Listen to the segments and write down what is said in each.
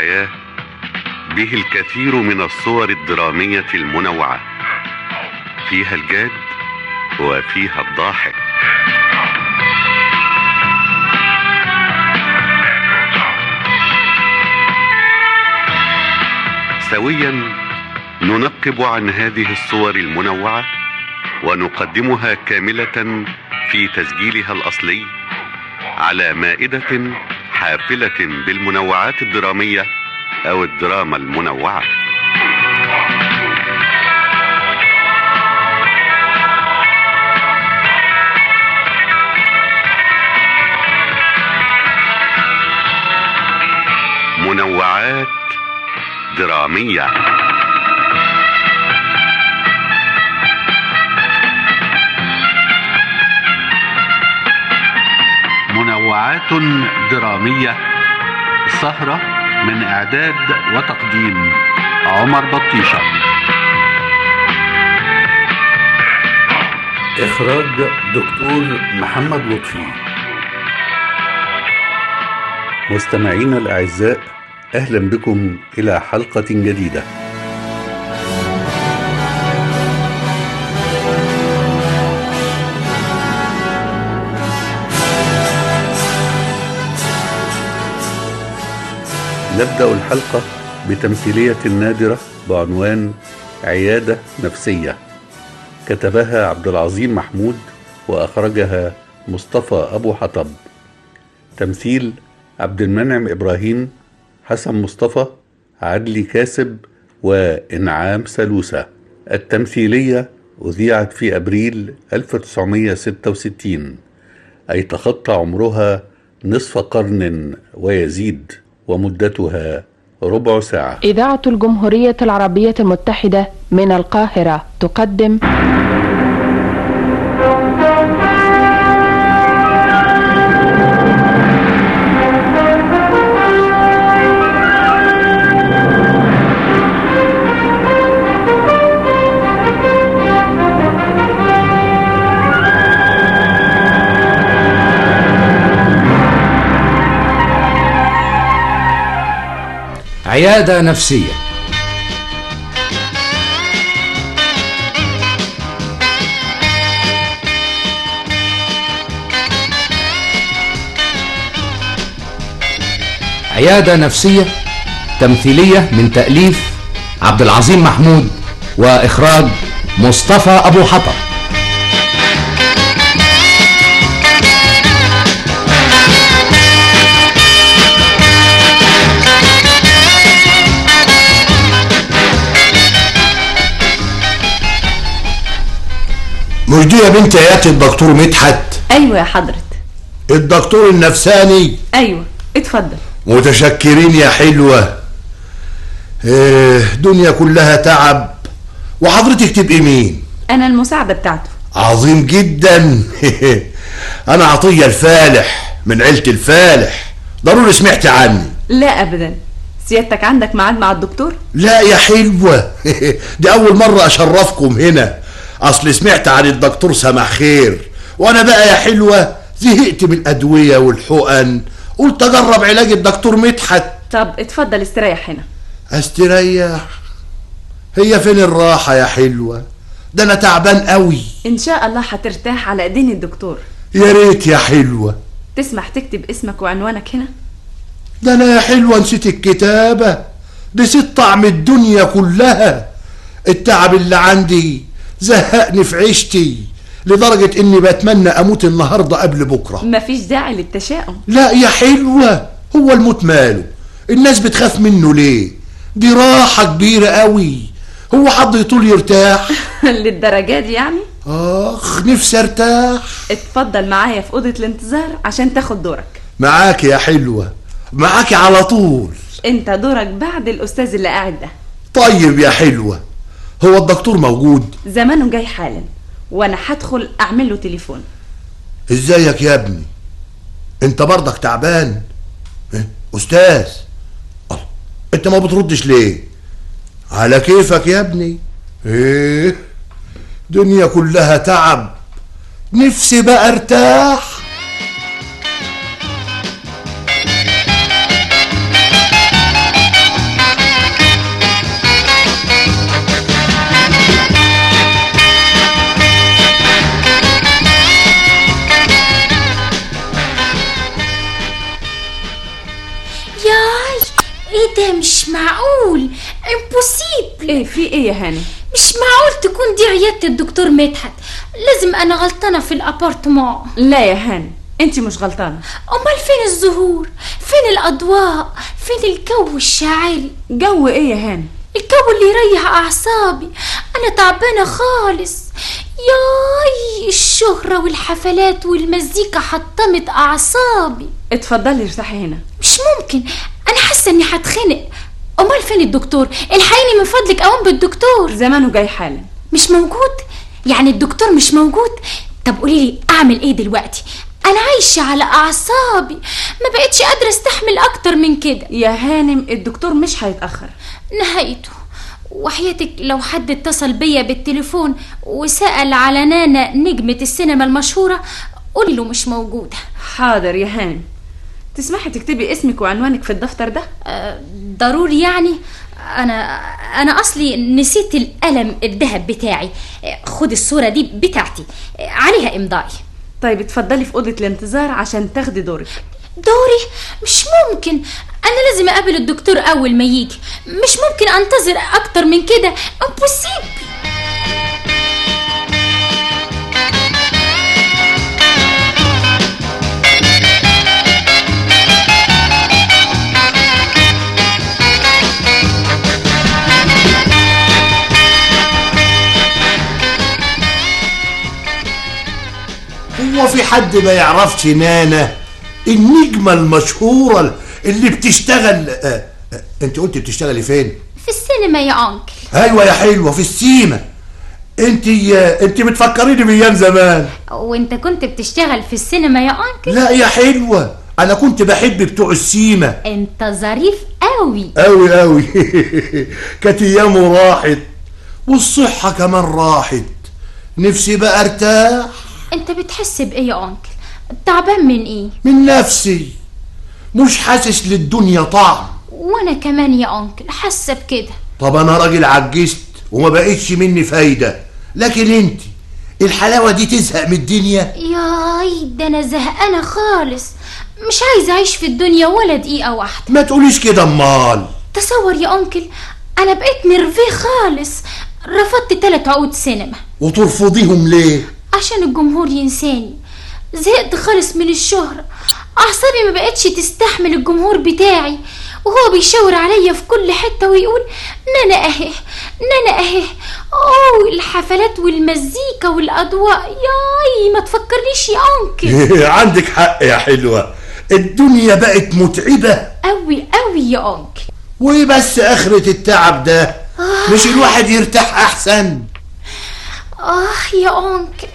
الحياة به الكثير من الصور الدرامية المنوعة فيها الجاد وفيها الضاحك سويا ننقب عن هذه الصور المنوعة ونقدمها كاملة في تسجيلها الأصلي على مائدة حافلة بالمنوعات الدرامية أو الدراما المنوعة منوعات درامية منوعات درامية سهرة من إعداد وتقديم عمر بطيشة إخراج دكتور محمد لطفي مستمعينا الأعزاء أهلا بكم إلى حلقة جديدة نبدأ الحلقة بتمثيلية نادرة بعنوان عيادة نفسية كتبها عبد العظيم محمود وأخرجها مصطفى أبو حطب تمثيل عبد المنعم إبراهيم حسن مصطفى عدلي كاسب وإنعام سلوسة التمثيلية أذيعت في أبريل 1966 أي تخطى عمرها نصف قرن ويزيد ومدتها ربع ساعة إذاعة الجمهورية العربية المتحدة من القاهرة تقدم عيادة نفسية عيادة نفسية تمثيلية من تأليف عبد العظيم محمود وإخراج مصطفى أبو حطب مش دي يا بنت ايات الدكتور مدحت ايوه يا حضرة الدكتور النفساني ايوه اتفضل متشكرين يا حلوة إيه دنيا كلها تعب وحضرتك تبقي مين انا المساعدة بتاعته عظيم جدا انا عطية الفالح من عيلة الفالح ضروري سمعت عني لا ابدا سيادتك عندك ميعاد مع الدكتور لا يا حلوة دي اول مرة اشرفكم هنا اصل سمعت عن الدكتور سمح خير وانا بقى يا حلوة زهقت من الادوية والحقن قلت اجرب علاج الدكتور مدحت طب اتفضل استريح هنا استريح هي فين الراحة يا حلوة ده انا تعبان قوي ان شاء الله هترتاح على ايدين الدكتور يا ريت يا حلوة تسمح تكتب اسمك وعنوانك هنا ده انا يا حلوة نسيت الكتابة نسيت طعم الدنيا كلها التعب اللي عندي زهقني في عيشتي لدرجة اني بتمنى اموت النهاردة قبل بكرة مفيش داعي للتشاؤم لا يا حلوة هو الموت ماله الناس بتخاف منه ليه دي راحة كبيرة قوي هو حد يطول يرتاح للدرجة دي يعني اخ نفسي ارتاح اتفضل معايا في اوضة الانتظار عشان تاخد دورك معاك يا حلوة معاك على طول انت دورك بعد الاستاذ اللي قاعد ده طيب يا حلوة هو الدكتور موجود زمانه جاي حالا وانا هدخل اعمل له تليفون ازيك يا ابني انت برضك تعبان إيه؟ استاذ الله انت ما بتردش ليه على كيفك يا ابني ايه دنيا كلها تعب نفسي بقى ارتاح امبوسيبل ايه في ايه يا هانم مش معقول تكون دي عيادة الدكتور مدحت لازم انا غلطانة في الابارتمان لا يا هانم انت مش غلطانه امال فين الزهور فين الاضواء فين الجو الشاعري جو ايه يا هانم الجو اللي يريح اعصابي انا تعبانه خالص ياي الشهرة والحفلات والمزيكا حطمت اعصابي اتفضلي ارتاحي هنا مش ممكن انا حاسه اني هتخنق امال فين الدكتور الحقيني من فضلك اقوم بالدكتور زمانه جاي حالا مش موجود يعني الدكتور مش موجود طب قولي لي اعمل ايه دلوقتي انا عايشه على اعصابي ما بقتش قادره استحمل اكتر من كده يا هانم الدكتور مش هيتاخر نهايته وحياتك لو حد اتصل بيا بالتليفون وسأل على نانا نجمة السينما المشهورة قولي له مش موجودة حاضر يا هانم تسمحي تكتبي اسمك وعنوانك في الدفتر ده أه ضروري يعني أنا أنا أصلي نسيت القلم الذهب بتاعي أه، خد الصورة دي بتاعتي أه، عليها إمضائي طيب اتفضلي في اوضه الانتظار عشان تاخدي دورك دوري مش ممكن أنا لازم أقابل الدكتور أول ما يجي مش ممكن أنتظر أكتر من كده impossible هو في حد ما يعرفش نانا النجمة المشهورة اللي بتشتغل آه آه انت قلت بتشتغلي فين في السينما يا أنكل ايوه يا حلوة في السيما انت آه انت بتفكريني بايام زمان وانت كنت بتشتغل في السينما يا أنكل لا يا حلوة انا كنت بحب بتوع السيما انت ظريف قوي قوي قوي كانت ايامه راحت والصحة كمان راحت نفسي بقى ارتاح انت بتحس بايه يا أنكل تعبان من ايه من نفسي مش حاسس للدنيا طعم وانا كمان يا أنكل حاسه بكده طب انا راجل عجزت وما بقتش مني فايدة لكن انت الحلاوة دي تزهق من الدنيا ياي ده انا زهقانه خالص مش عايزه اعيش في الدنيا ولا دقيقه واحده ما تقوليش كده امال تصور يا أنكل انا بقيت نرفيه خالص رفضت تلات عقود سينما وترفضيهم ليه عشان الجمهور ينساني زهقت خالص من الشهرة أعصابي ما بقتش تستحمل الجمهور بتاعي وهو بيشاور عليا في كل حتة ويقول نانا أهي نانا أهي أوه الحفلات والمزيكا والأضواء ياي ما تفكرنيش يا أنكل عندك حق يا حلوة الدنيا بقت متعبة أوي أوي يا أنكل وايه بس اخرة التعب ده مش الواحد يرتاح احسن آه يا أنكل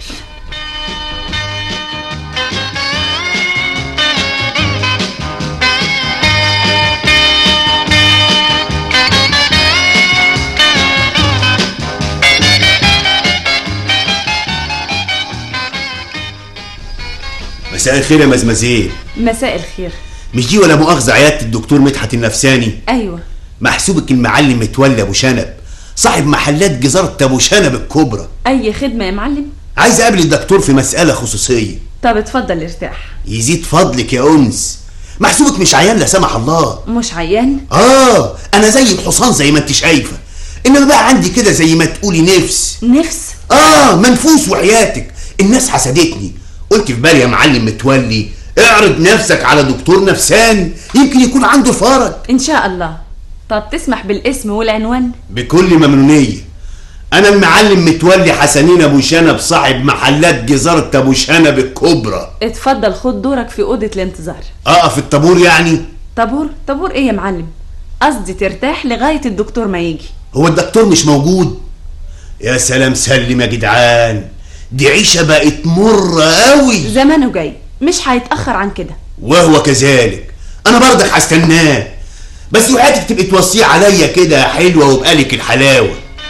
مساء الخير يا مزمزيل مساء الخير مش دي ولا مؤاخذة عيادة الدكتور مدحت النفساني ايوه محسوبك المعلم متولي ابو شنب صاحب محلات جزارة ابو شنب الكبرى اي خدمه يا معلم عايز اقابل الدكتور في مسألة خصوصية طب اتفضل ارتاح يزيد فضلك يا انس محسوبك مش عيان لا سمح الله مش عيان اه انا زي الحصان زي ما انت شايفة انما بقى عندي كده زي ما تقولي نفس نفس اه منفوس وحياتك الناس حسدتني قلت في بالي يا معلم متولي اعرض نفسك على دكتور نفساني يمكن يكون عنده فرج ان شاء الله طب تسمح بالاسم والعنوان بكل ممنونية أنا المعلم متولي حسنين أبو شنب صاحب محلات جزارة أبو شنب الكبرى اتفضل خد دورك في اوضه الانتظار أقف الطابور يعني طابور طابور ايه يا معلم قصدي ترتاح لغايه الدكتور ما يجي هو الدكتور مش موجود يا سلام سلم يا جدعان دي عيشة بقت مرة قوي زمانه جاي مش هيتاخر عن كده وهو كذلك أنا برضك هستناه بس وحياتك تبقي توصيه عليا كده يا حلوة وبقالك الحلاوة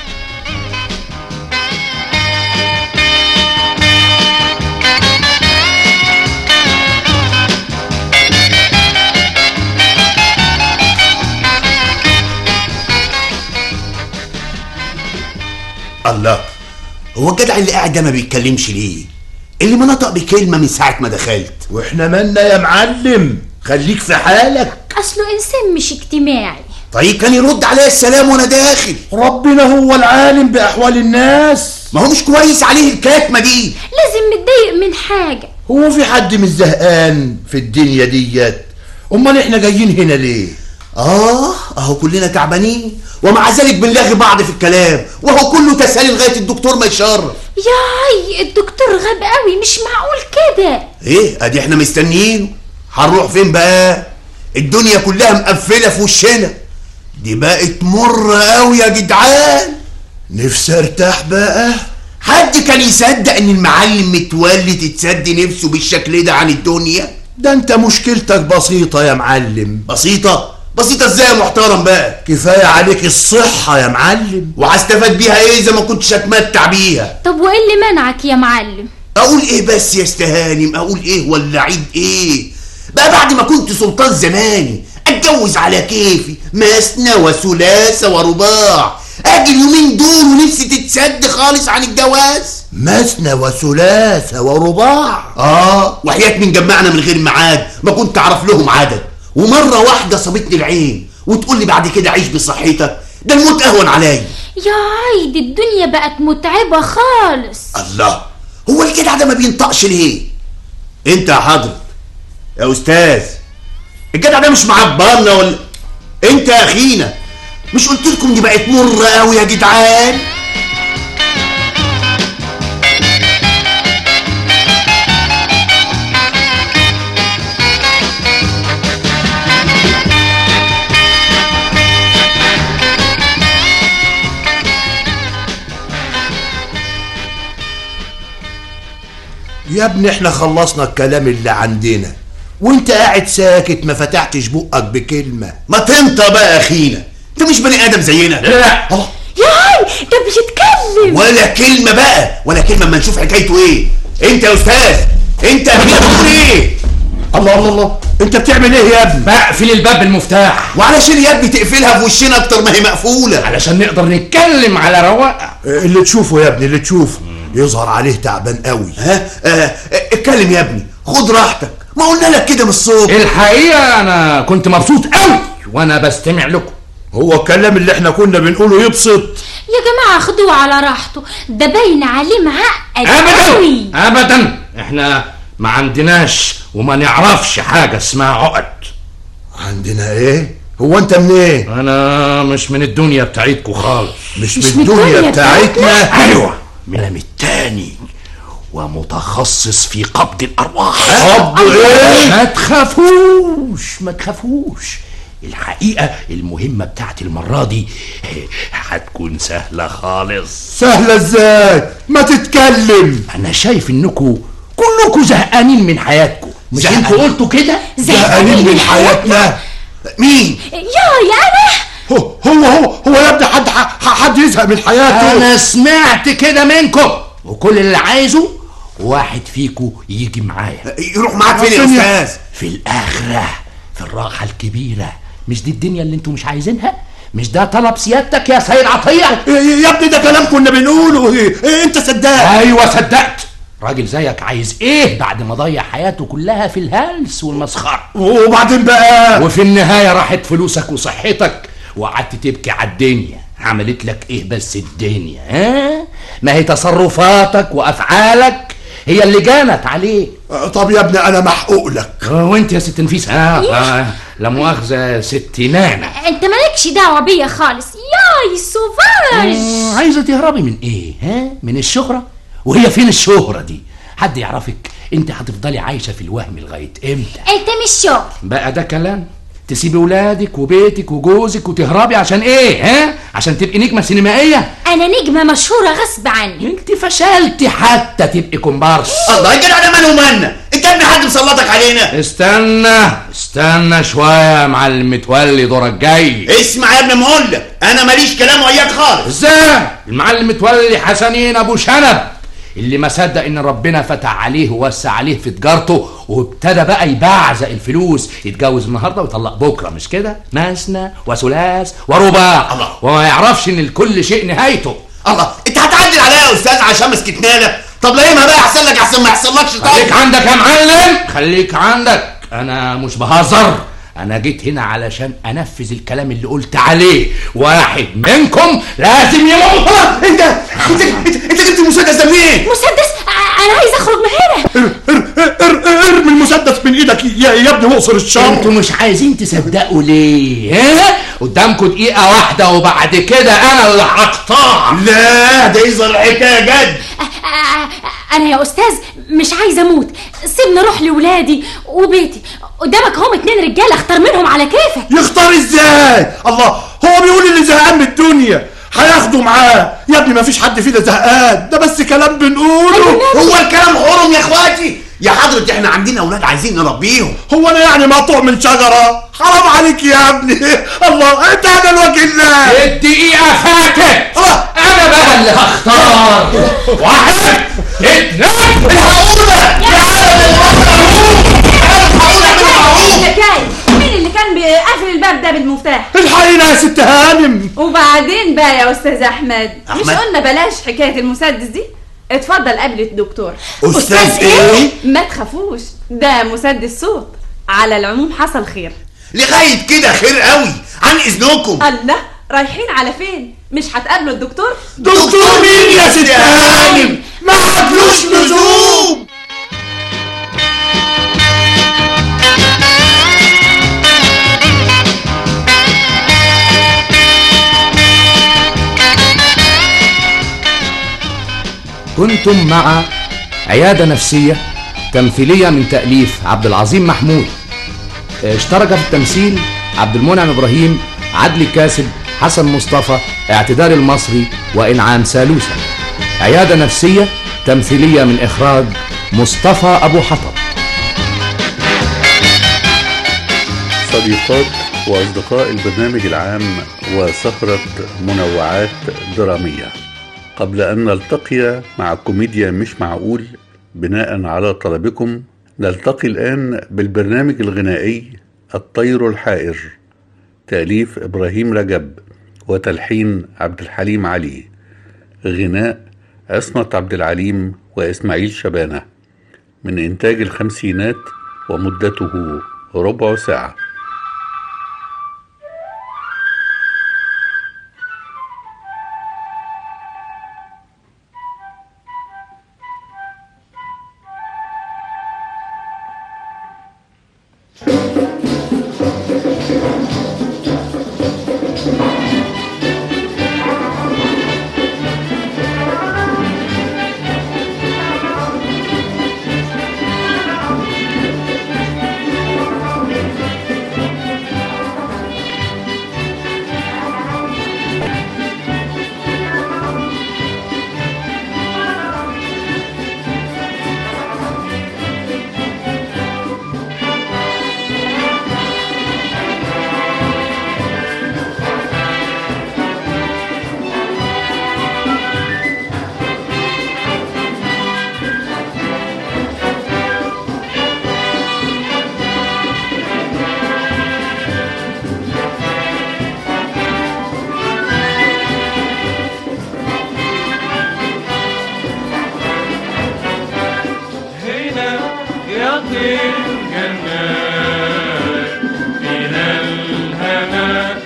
الله هو الجدع اللي قاعد ده ما بيتكلمش ليه اللي ما نطق بكلمة من ساعة ما دخلت واحنا مالنا يا معلم خليك في حالك أصله إنسان مش اجتماعي طيب كان يرد عليا السلام وانا داخل ربنا هو العالم باحوال الناس ما هو مش كويس عليه الكاتمه دي لازم متضايق من حاجة هو في حد مش زهقان في الدنيا ديت امال احنا جايين هنا ليه اه اهو كلنا تعبانين ومع ذلك بنلاغي بعض في الكلام وهو كله تسالي لغايه الدكتور ما يشرف ياي الدكتور غاب قوي مش معقول كده ايه ادي احنا مستنيينه هنروح فين بقى الدنيا كلها مقفله في وشنا دي بقت مره قوي يا جدعان نفسي ارتاح بقى حد كان يصدق ان المعلم متولي تتسد نفسه بالشكل ده عن الدنيا ده انت مشكلتك بسيطة يا معلم بسيطه بسيطه ازاي يا محترم بقى كفاية عليك الصحة يا معلم وهستفاد بيها ايه اذا ما كنتش اتمتع بيها طب وايه اللي منعك يا معلم اقول ايه بس يا استهانم اقول ايه ولا عيد ايه بقى بعد ما كنت سلطان زماني اتجوز على كيفي مثنى وثلاثة ورباع اجي اليومين دول ونفسي تتسد خالص عن الجواز مثنى وثلاثة ورباع اه وحياة من جمعنا من غير ميعاد ما كنت اعرف لهم عدد ومرة واحدة صابتني العين وتقول لي بعد كده عيش بصحتك ده الموت اهون عليا ياي دي الدنيا بقت متعبة خالص الله هو الجدع ده ما بينطقش ليه انت يا حضرة يا استاذ الجدع ده مش معبرنا ولا انت يا اخينا مش قلت لكم دي بقت مره قوي يا جدعان يا ابني احنا خلصنا الكلام اللي عندنا وانت قاعد ساكت ما فتحتش بقك بكلمة ما تنطق بقى يا اخينا انت مش بني ادم زينا لا الله ياي ده بيتكلم ولا كلمه بقى ولا كلمه اما نشوف حكايته ايه انت يا استاذ انت بتقول ايه الله الله الله انت بتعمل ايه يا ابني بقفل الباب بالمفتاح وعلشان يا ابني تقفلها في وشنا اكتر ما هي مقفوله علشان نقدر نتكلم على رواقه اللي تشوفه يا ابني اللي تشوفه يظهر عليه تعبان قوي ها آه اتكلم يا ابني خد راحتك ما قلنا لك كده من الصبح الحقيقه انا كنت مبسوط قوي وانا بستمع لكم هو الكلام اللي احنا كنا بنقوله يبسط يا جماعة خدوه على راحته ده باين عليه معقد ابدا قوي ابدا احنا ما عندناش وما نعرفش حاجه اسمها عقد عندنا ايه هو انت منين انا مش من الدنيا بتاعتكم خالص مش, مش من من الدنيا الدنيا بتاعتنا ايوه من العالم التاني ومتخصص في قبض الارواح قبض ايه ما تخافوش ما تخافوش الحقيقة المهمة بتاعت المرة دي هتكون سهلة خالص سهلة ازاي ما تتكلم أنا شايف إنكم كلكم زهقانين من حياتكم مش زهقانين. انتوا قلتوا كده؟ زهقانين من حياتنا مين ياي انا هو هو هو هو يا ابني حد ح- حد يزهق من حياته أنا سمعت كده منكم وكل اللي عايزه واحد فيكم يجي معايا يروح معاك فين يا فين يا- استاذ في الآخرة في الراحة الكبيرة مش دي الدنيا اللي انتوا مش عايزينها؟ مش ده طلب سيادتك يا سيد عطية؟ إيه يا ابني ده كلام كنا بنقوله إيه إيه انت صدقت ايوه صدقت راجل زيك عايز ايه بعد ما ضيع حياته كلها في الهلس والمسخره وبعدين بقى وفي النهايه راحت فلوسك وصحتك وقعدت تبكي على الدنيا عملت لك ايه بس الدنيا ها ما هي تصرفاتك وافعالك هي اللي جانت عليك آه، طب يا ابني انا محقوق لك وانت يا ست نفيس ها آه لا مؤاخذه يا ست نانا انت مالكش دعوة بيا خالص ياي سوفاج آه، عايزه تهربي من ايه ها من الشهره وهي فين الشهره دي حد يعرفك انت هتفضلي عايشه في الوهم لغايه امتى انت مش شغل بقى ده كلام تسيبي ولادك وبيتك وجوزك وتهربي عشان ايه ها عشان تبقي نجمه سينمائيه انا نجمة مشهورة غصب عني انت فشلتي حتى تبقي كومبارس الله يا جدع ده ماله ومالنا انت ابن حد مسلطك علينا استنى استنى شويه يا معلم متولي دورك جاي اسمع يا ابني ما اقول لك انا ماليش كلام وياك خالص ازاي المعلم متولي حسنين ابو شنب اللي ما صدق ان ربنا فتح عليه ووسع عليه في تجارته وابتدى بقى يبعزق الفلوس يتجوز النهارده ويطلق بكره مش كده مثنى وثلاث ورباع الله. وما يعرفش ان لكل شيء نهايته الله انت هتعدل عليا يا استاذ عشان ما سكتنا لك طب لا ما بقى يحصل لك احسن ما يحصلكش خليك طيب عندك يا معلم خليك عندك انا مش بهزر انا جيت هنا علشان انفذ الكلام اللي قلت عليه واحد منكم لازم يموت انت انت انت, انت جبت المسدس ده منين؟ مسدس ع- انا عايز اخرج من هنا ارمي المسدس من ايدك يا, يا ابني واقصر الشر انتوا مش عايزين تصدقوا ليه ها قدامكم دقيقه واحده وبعد كده انا اللي هقطع لا ده يظهر الحكايه جد أ- أ- انا يا استاذ مش عايزه اموت سيبني اروح لولادي وبيتي قدامك هم اتنين رجاله اختار منهم على كيفك يختار ازاي الله هو بيقول اللي زهقان من الدنيا هياخده معاه يا ابني ما فيش حد فينا زهقان ده بس كلام بنقوله هو الكلام حرم يا اخواتي يا حضرة احنا عندنا اولاد عايزين نربيهم هو انا يعني مقطوع من شجره حرام عليك يا ابني الله انت هذا الوجه الله الدقيقه فاتت الله انا بقى اللي هختار واحد اتنين ايه الحكايه مين اللي كان بيقفل الباب ده بالمفتاح الحقينا يا ست هانم وبعدين بقى يا استاذ احمد, مش أحمد؟ قلنا بلاش حكايه المسدس دي اتفضل قبل الدكتور استاذ ايه؟ ما تخافوش ده مسدس صوت على العموم حصل خير لغايه كده خير قوي عن اذنكم الله رايحين على فين مش هتقابلوا الدكتور دكتور مين يا ست هانم ما عملوش لزوم كنتم مع عيادة نفسية تمثيلية من تأليف عبد العظيم محمود اشترك في التمثيل عبد المنعم إبراهيم عدلي كاسب حسن مصطفى اعتدال المصري وإنعام سالوسة عيادة نفسية تمثيلية من إخراج مصطفى أبو حطب صديقات وأصدقاء البرنامج العام وسهرة منوعات درامية قبل أن نلتقي مع كوميديا مش معقول بناء على طلبكم نلتقي الآن بالبرنامج الغنائي الطير الحائر تأليف إبراهيم رجب وتلحين عبد الحليم علي غناء عصمت عبد العليم وإسماعيل شبانة من إنتاج الخمسينات ومدته ربع ساعة هنا يطير جنات فينا الهنا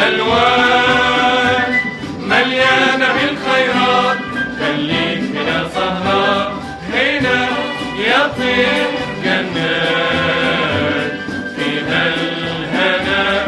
ألوان مليانة بالخيرات خليك هنا سهران هنا يطير جنات فيها الهنا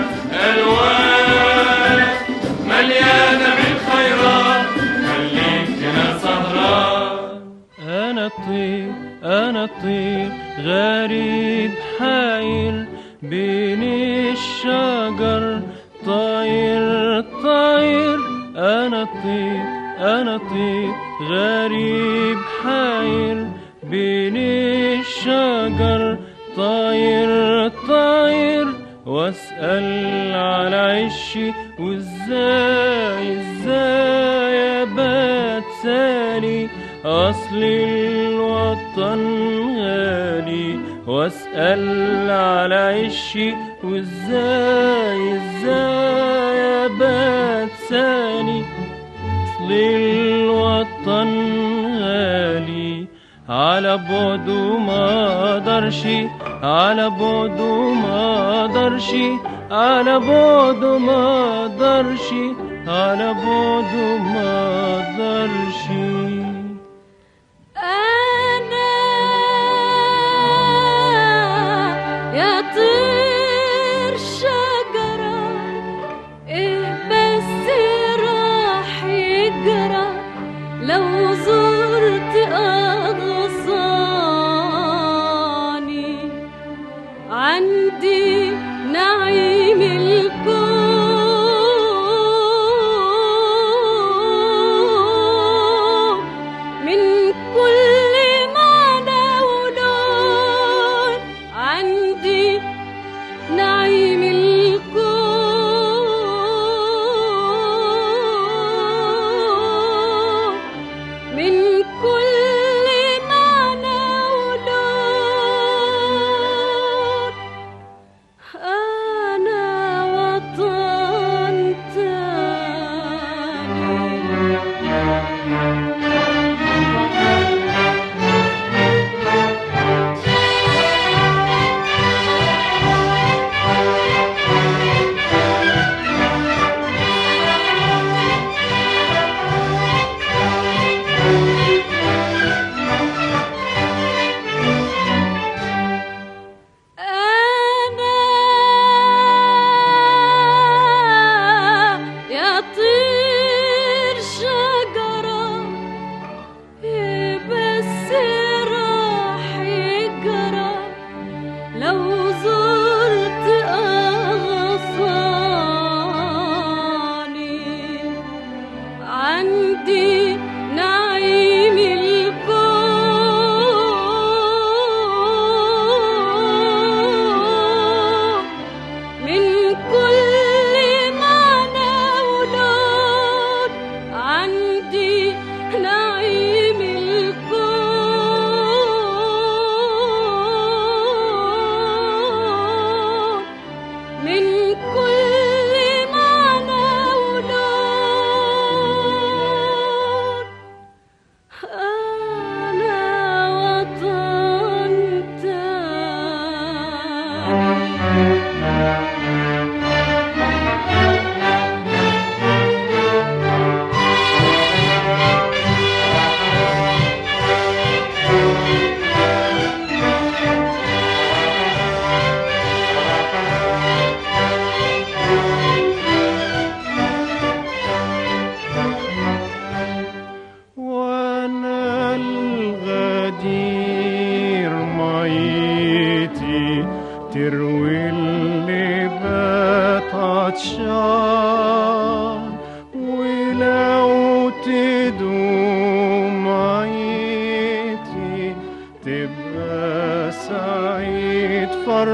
ألوان مليانة بالخيرات خليك هنا سهران أنا الطير أنا الطير غريب حاير بين الشجر طاير طاير أنا الطير أنا الطير غريب حاير بين الشجر طاير طاير واسأل على عشي وازاي ازاي ابات سالي اصل الوطن غالي واسأل على عشي وازاي ازاي ابات سالي اصل الوطن غالي على بعده ما اقدرش على بعده ما اقدرش على بعده ما اقدرش على بعده ما اقدرش أنا يا طير شجرة إيه بس راح يجرى لو زرت أغصاني عندي نعيم الكون من كل معنى ولون عندي نعيم الكون من كل معنى ولون أنا وطن أنا يا طير شجرة إيه بس راح يجرى لو زرت أغصاني عندي نعيم الكون من كل معنى ولون عندي نعيم الكون من كل معنى ولون أنا وطن وانا الغدير ميتي تروي اللي بات عطشان ولو تدوم ميتي تبقى سعيد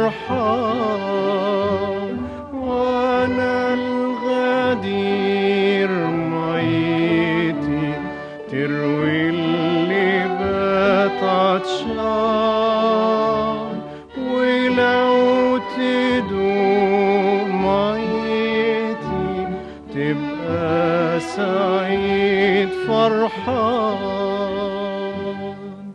فرحان وانا الغدير ميتي تروي اللي بات عطشان ولو تدوم ميتي تبقى سعيد فرحان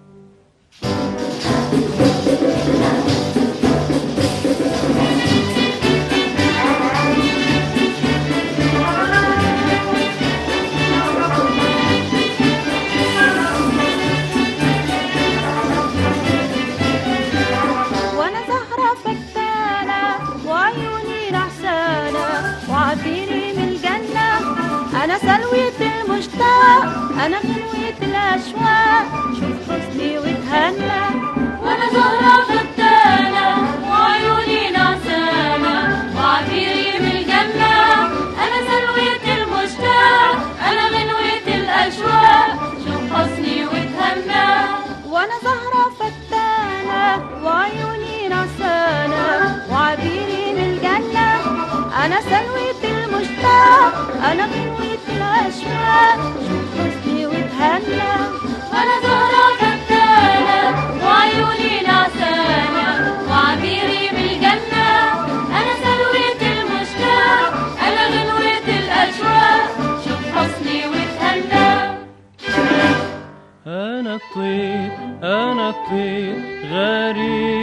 وانا زهرة فتانة وعيوني نعسانة وعبيري من الجنة انا سلوية المشتاق انا غنوة الاشواق شوف حسني وتهنى وانا زهرة فتانة وعيوني نعسانة وعبيري من الجنة انا سلوية المشتاق انا غنوة الاشواق شوف حسني وتهنى وانا زهرة فتانة وعيوني نعسانة وعبيري من الجنة أنا سلوية المشتاق أنا غنوة الأشواق شوف حسني وتهنى وأنا زهرة فتانة وعيوني نعسانة وعبيري من الجنة أنا سلوية المشتاق أنا غنوة الأشواق شوف حسني وتهنى أنا الطير أنا الطير غريب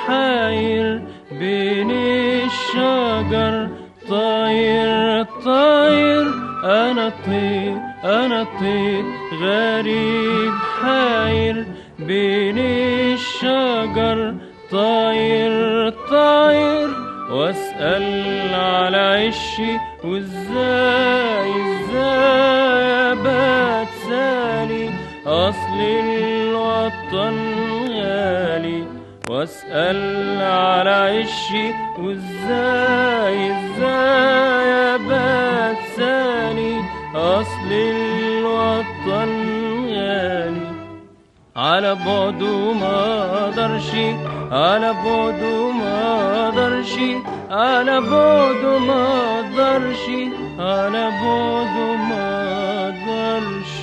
حاير بين الشجر طاير طاير انا طير انا طير غريب حاير بين الشجر طاير طاير واسأل على عشي وازاي ازاي ابات سالي اصل الوطن غالي واسأل على عشي وازاي ازاي ابات سالي اصل الوطن غالي على بعده ما اقدرش على بعده ما اقدرش على بعده ما اقدرش على بعده ما اقدرش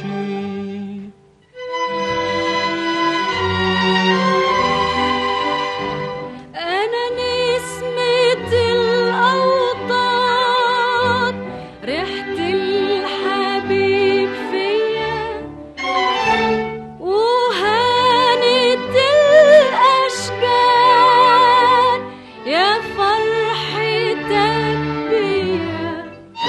أنا نسمة الأوطان ريحة الحبيب فيا وهانت الأشجار يا فرحتك بيا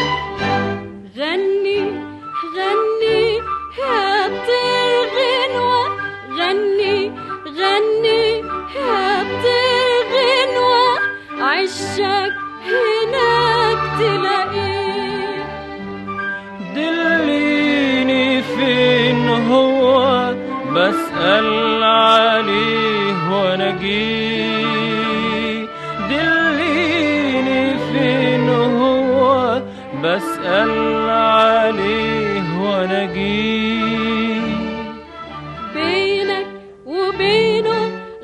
غني غني يا طير غنوة غني غني يا طير غنوة عشك هناك تلاقيه دليني فين هو بسأل عليه وانا جيه دليني فين هو بسأل عليه وانا جيه بينك وبينه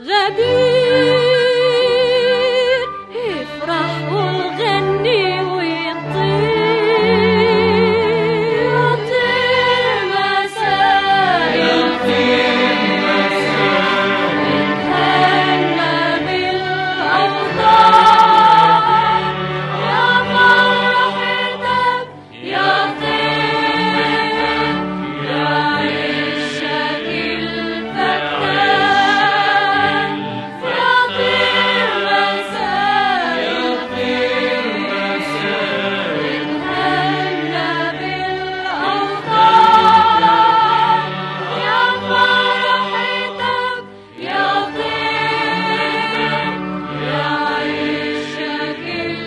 غدير افرح وغني ويطير يطير مساء يطير مساء يتهنى بالأوطان يا فرحتك يا طير يا عشاق الفتان يا طير مساء يطير مساء يتهنى بالأوطان يا فرحتك يا طير يا عشاق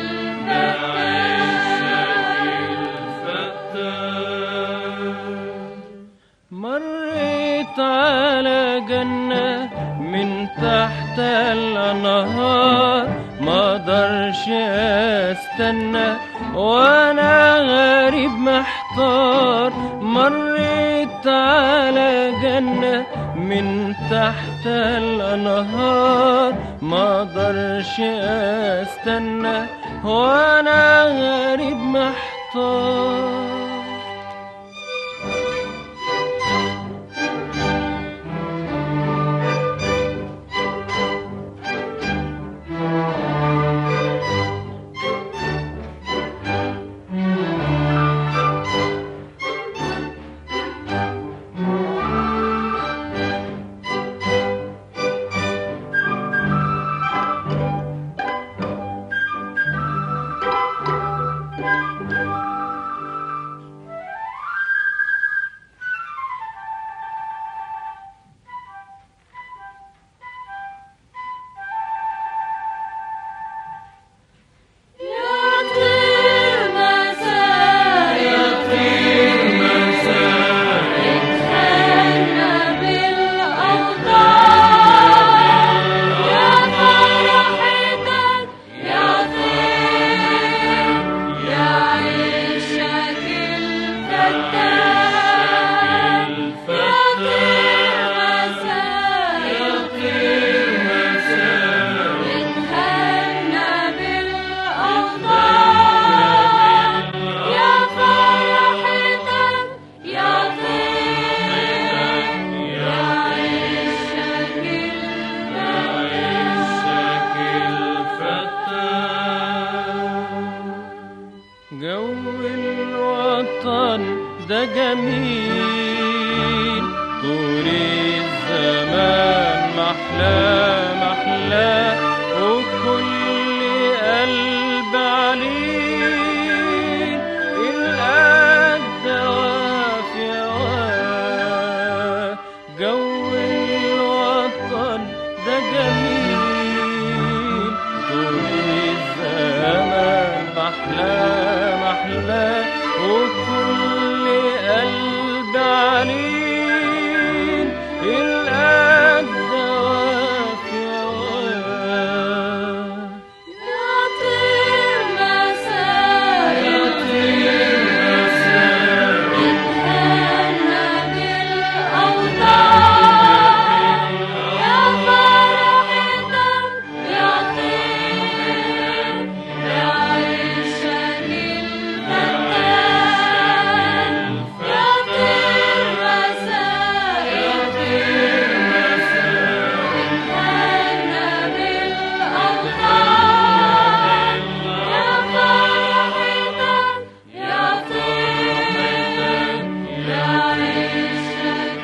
الفتان مريت على جنة من تحت الأنهار ما اقدرش استنى وانا غريب محتار مريت على جنة من تحت الأنهار ما اقدرش استنى وانا غريب محتار يطير مساء يطير مساء يتهنى بالأوطان يا فرحتك يا طير يا عشاق الفتان يطير مساء يطير مساء يتهنى بالأوطان يا فرحتك يا طير يا عشاق جو الوطن ده جميل طول الزمان محلى محلى وكل قلب عليه القد وافي جو الوطن ده جميل طول الزمان محلى محلى وكل قلب عليل القد وافي يا طير مساء يا طير مساء اتهنى بالأوطان يا فرحتك يا طير يا عيشك الفتان يا طير مساء يا طير مساء اتهنى بالأوطان يا فرحتك يا طير يا عيشك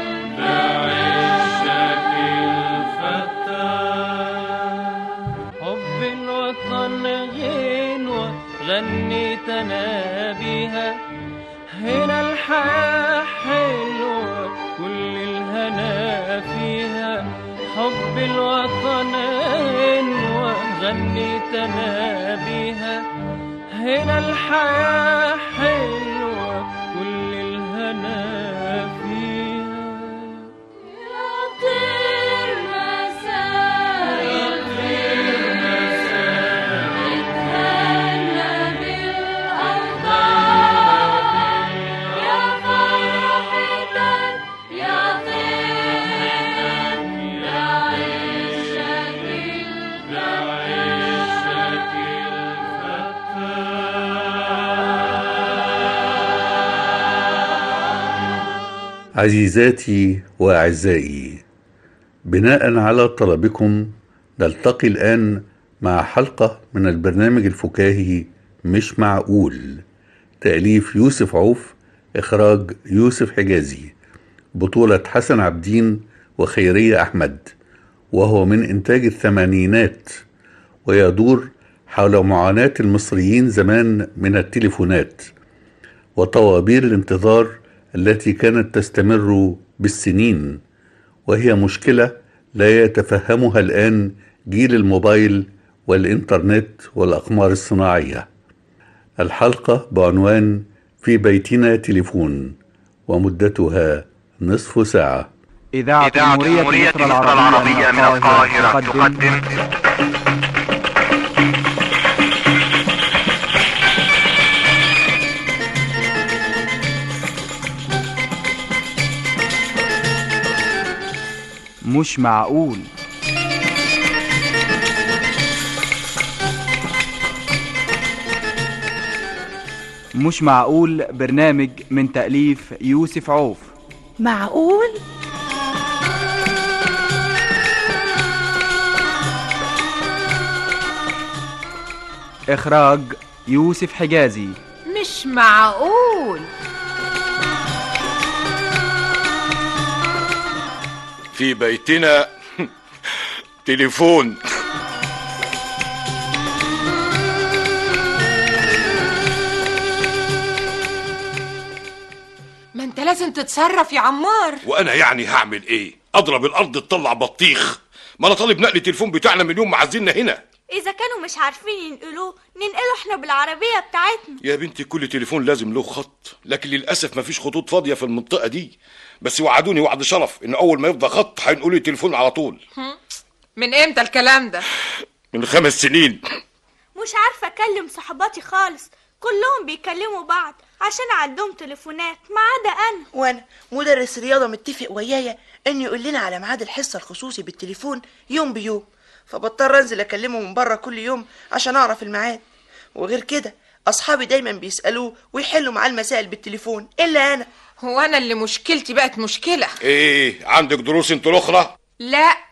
حب الوطن غنوة غنيت أنا بيها هنا الحياة حلوة كل الهنا فيها حب الوطن غنوة غنيت أنا بيها هنا الحياة حلوة كل الهنا فيها يا طير مساء يا طير مساء اتهنى بالأوطان يا فرحتك يا طير يا عيشك عزيزاتي واعزائي بناء على طلبكم نلتقي الان مع حلقه من البرنامج الفكاهي مش معقول تاليف يوسف عوف اخراج يوسف حجازي بطوله حسن عبدين وخيريه احمد وهو من انتاج الثمانينات ويدور حول معاناه المصريين زمان من التليفونات وطوابير الانتظار التي كانت تستمر بالسنين وهي مشكله لا يتفهمها الان جيل الموبايل والانترنت والاقمار الصناعيه الحلقه بعنوان في بيتنا تليفون ومدتها نصف ساعه إذاعة جمهورية مصر العربية من القاهرة تقدم مش معقول مش معقول برنامج من تأليف يوسف عوف معقول إخراج يوسف حجازي مش معقول في بيتنا تليفون ما انت لازم تتصرف يا عمار وانا يعني هعمل ايه اضرب الارض تطلع بطيخ ما انا طالب نقل التليفون بتاعنا من يوم ما عزلنا هنا إذا كانوا مش عارفين ينقلوه ننقله احنا بالعربية بتاعتنا يا بنتي كل تليفون لازم له خط لكن للاسف مفيش خطوط فاضيه في المنطقه دي بس وعدوني وعد شرف ان اول ما يفضى خط هينقلوا لي تليفون على طول من امتى الكلام ده من خمس سنين مش عارفة أكلم صحباتي خالص كلهم بيكلموا بعض عشان عندهم تليفونات ما عدا أنا وانا مدرس رياضه متفق ويايا انه يقول لنا على ميعاد الحصه الخصوصي بالتليفون يوم بيوم فبضطر انزل اكلمه من بره كل يوم عشان اعرف الميعاد وغير كده اصحابي دايما بيسالوه ويحلوا معاه المسائل بالتليفون الا انا هو انا اللي مشكلتي بقت مشكله ايه عندك دروس انت الاخرى لا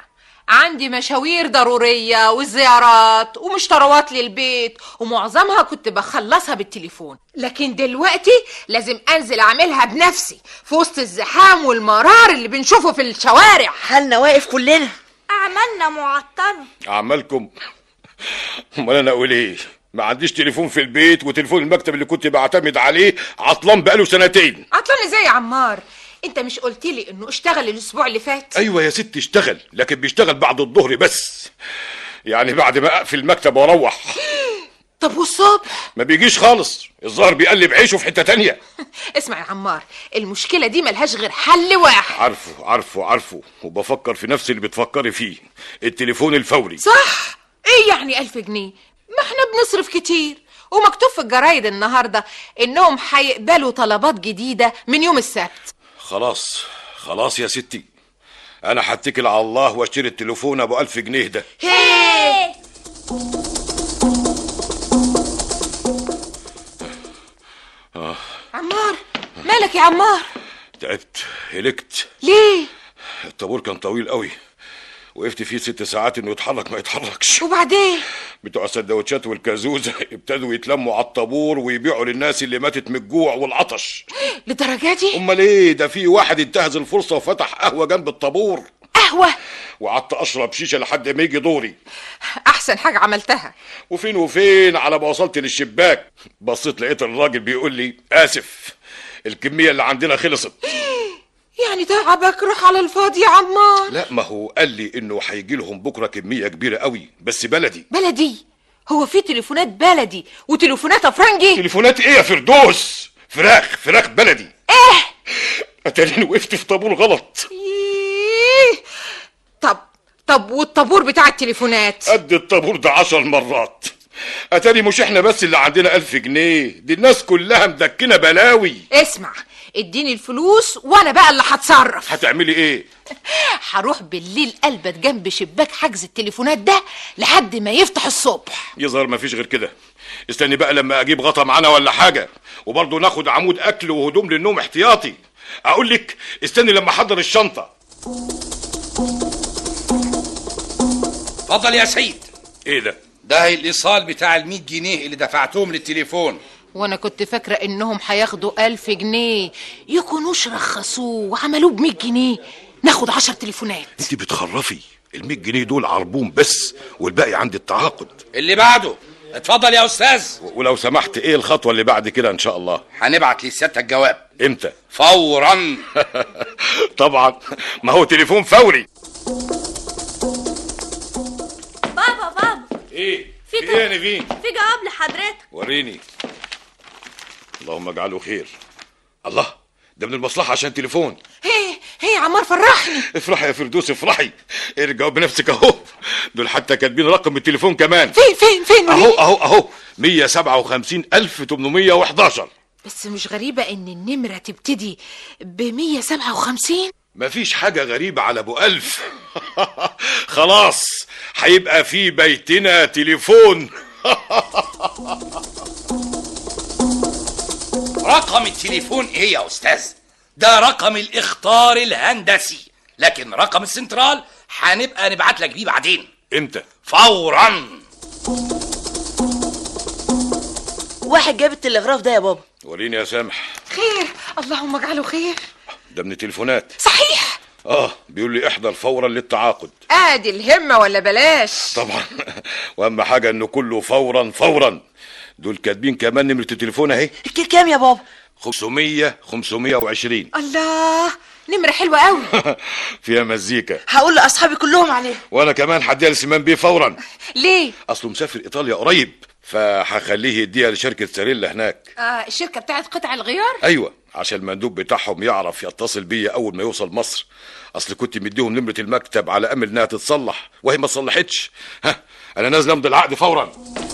عندي مشاوير ضرورية وزيارات ومشتروات للبيت ومعظمها كنت بخلصها بالتليفون لكن دلوقتي لازم انزل اعملها بنفسي في وسط الزحام والمرار اللي بنشوفه في الشوارع حالنا واقف كلنا أعمالنا معطلة اعمالكم امال انا اقول ايه ما عنديش تليفون في البيت وتليفون المكتب اللي كنت بعتمد عليه عطلان بقاله سنتين عطلان ازاي يا عمار انت مش قلت لي انه اشتغل الاسبوع اللي فات ايوه يا ست اشتغل لكن بيشتغل بعد الظهر بس يعني بعد ما اقفل المكتب واروح طب والصبح ما بيجيش خالص الظاهر بيقلب عيشه في حته تانية اسمع يا عمار المشكلة دي ملهاش غير حل واحد عارفه عارفه عارفه وبفكر في نفس اللي بتفكري فيه التليفون الفوري صح ايه يعني ألف جنيه ما احنا بنصرف كتير ومكتوب في الجرايد النهاردة انهم هيقبلوا طلبات جديدة من يوم السبت خلاص خلاص يا ستي انا هتكل على الله واشتري التليفون ابو ألف جنيه ده هيه آه عمار مالك يا عمار تعبت هلكت ليه الطابور كان طويل قوي وقفت فيه ست ساعات انه يتحرك ما يتحركش وبعدين بتوع السندوتشات والكازوزة ابتدوا يتلموا على الطابور ويبيعوا للناس اللي ماتت من الجوع والعطش للدرجة دي امال ايه ده في واحد انتهز الفرصة وفتح قهوة جنب الطابور قهوة وقعدت اشرب شيشة لحد ما يجي دوري احسن حاجة عملتها وفين وفين على ما وصلت للشباك بصيت لقيت الراجل بيقول لي اسف الكمية اللي عندنا خلصت يعني تعبك راح على الفاضي يا عمار لا ما هو قال لي انه هيجي لهم بكره كميه كبيره قوي بس بلدي بلدي هو في تليفونات بلدي وتليفونات افرنجي تليفونات ايه يا فردوس فراخ فراخ بلدي ايه اتاريني وقفت في طابور غلط إيه؟ طب طب والطابور بتاع التليفونات قد الطابور ده عشر مرات اتاري مش احنا بس اللي عندنا ألف جنيه دي الناس كلها مدكنه بلاوي اسمع اديني الفلوس وانا بقى اللي هتصرف هتعملي ايه هروح بالليل البت جنب شباك حجز التليفونات ده لحد ما يفتح الصبح يظهر مفيش غير كده استني بقى لما اجيب غطا معانا ولا حاجه وبرضه ناخد عمود اكل وهدوم للنوم احتياطي اقول لك استني لما احضر الشنطه اتفضل يا سيد ايه ده ده الايصال بتاع ال 100 جنيه اللي دفعتهم للتليفون وانا كنت فاكرة انهم هياخدوا ألف جنيه يكونوش رخصوه وعملوه بمية جنيه ناخد عشر تليفونات انت بتخرفي ال 100 جنيه دول عربون بس والباقي عند التعاقد اللي بعده اتفضل يا استاذ ولو سمحت ايه الخطوه اللي بعد كده ان شاء الله هنبعت لسيادتك جواب امتى فورا طبعا ما هو تليفون فوري بابا بابا ايه في في ايه يا نيفين في جواب لحضرتك وريني اللهم اجعله خير الله ده من المصلحه عشان تليفون هي هي يا عمار فرحني افرحي يا فردوس افرحي ارجعوا بنفسك اهو دول حتى كاتبين رقم التليفون كمان فين فين فين اهو وريني. اهو اهو 157811 بس مش غريبة ان النمرة تبتدي ب 157 مفيش حاجة غريبة على ابو ألف خلاص هيبقى في بيتنا تليفون رقم التليفون ايه يا استاذ ده رقم الاخطار الهندسي لكن رقم السنترال هنبقى نبعت لك بيه بعدين امتى فورا واحد جاب التلغراف ده يا بابا وريني يا سامح خير اللهم اجعله خير ده من التليفونات صحيح اه بيقول لي احضر فورا للتعاقد ادي الهمة ولا بلاش طبعا واهم حاجة انه كله فورا فورا دول كاتبين كمان نمرة التليفون اهي كام يا بابا 500 520 الله نمرة حلوة قوي فيها مزيكا هقول لاصحابي كلهم عليه وانا كمان هديها لسيمان بيه فورا ليه اصله مسافر ايطاليا قريب فهخليه يديها لشركة ساريلا هناك آه الشركة بتاعت قطع الغيار ايوه عشان المندوب بتاعهم يعرف يتصل بيا اول ما يوصل مصر اصل كنت مديهم نمرة المكتب على امل انها تتصلح وهي ما اتصلحتش ها انا نازل امضي العقد فورا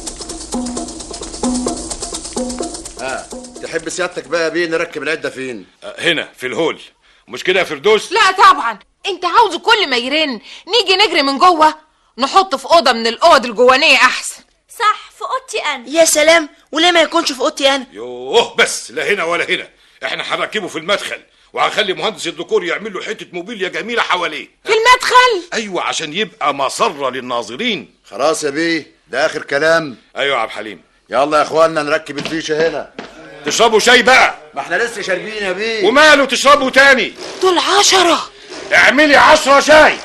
اه تحب سيادتك بقى بيه نركب العده فين أه، هنا في الهول مش كده يا فردوس لا طبعا انت عاوزه كل ما يرن نيجي نجري من جوه نحطه في اوضه من الاوض الجوانيه احسن صح في اوضتي انا يا سلام وليه ما يكونش في اوضتي انا يوه بس لا هنا ولا هنا احنا هنركبه في المدخل وهنخلي مهندس الديكور يعمل له حته موبيليا جميله حواليه في المدخل مدخل ايوه عشان يبقى مسره للناظرين خلاص يا بيه ده اخر كلام ايوه يا عبد الحليم يلا يا اخوانا نركب الفيشه هنا تشربوا شاي بقى ما احنا لسه شاربين يا بيه وماله تشربوا تاني دول عشرة اعملي عشرة شاي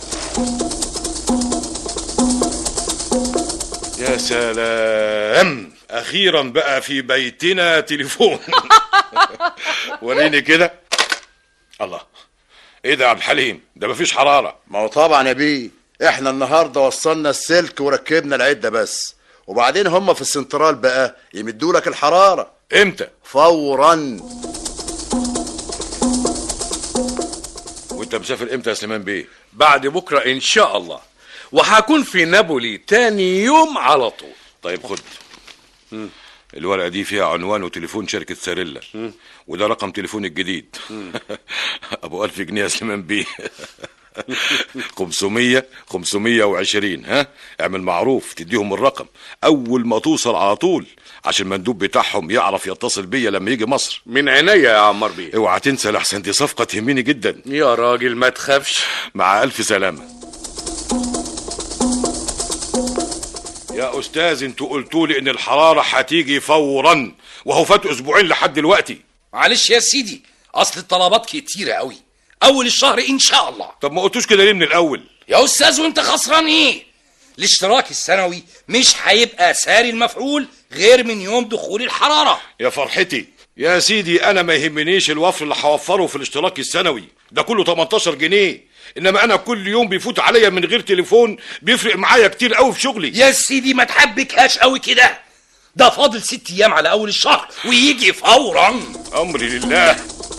يا سلام اخيرا بقى في بيتنا تليفون وريني كده الله ايه ده يا عبد الحليم ده مفيش حراره ما هو طبعا يا بيه احنا النهارده وصلنا السلك وركبنا العده بس وبعدين هم في السنترال بقى يمدوا لك الحراره امتى فورا وانت مسافر امتى يا سليمان بيه بعد بكرة إن شاء الله وهكون في نابولي تاني يوم على طول طيب خد الورقه دي فيها عنوان وتليفون شركه ساريلا وده رقم تليفون الجديد ابو ألف جنيه يا سليمان بيه 500 520 ها اعمل معروف تديهم الرقم اول ما توصل على طول عشان المندوب بتاعهم يعرف يتصل بيا لما يجي مصر من عينيا يا عمار بيه اوعى تنسى لحسن دي صفقه تهمني جدا يا راجل ما تخافش مع الف سلامه يا استاذ انتوا قلتوا لي ان الحراره هتيجي فورا وهو فات اسبوعين لحد دلوقتي معلش يا سيدي اصل الطلبات كتيره قوي اول الشهر ان شاء الله طب ما قلتوش كده ليه من الاول يا استاذ وانت خسران ايه الاشتراك السنوي مش هيبقى ساري المفعول غير من يوم دخول الحراره يا فرحتي يا سيدي انا ما يهمنيش الوفر اللي هوفره في الاشتراك السنوي ده كله 18 جنيه انما انا كل يوم بيفوت عليا من غير تليفون بيفرق معايا كتير قوي في شغلي يا سيدي ما تحبكهاش قوي كده ده فاضل ست ايام على اول الشهر ويجي فورا امري لله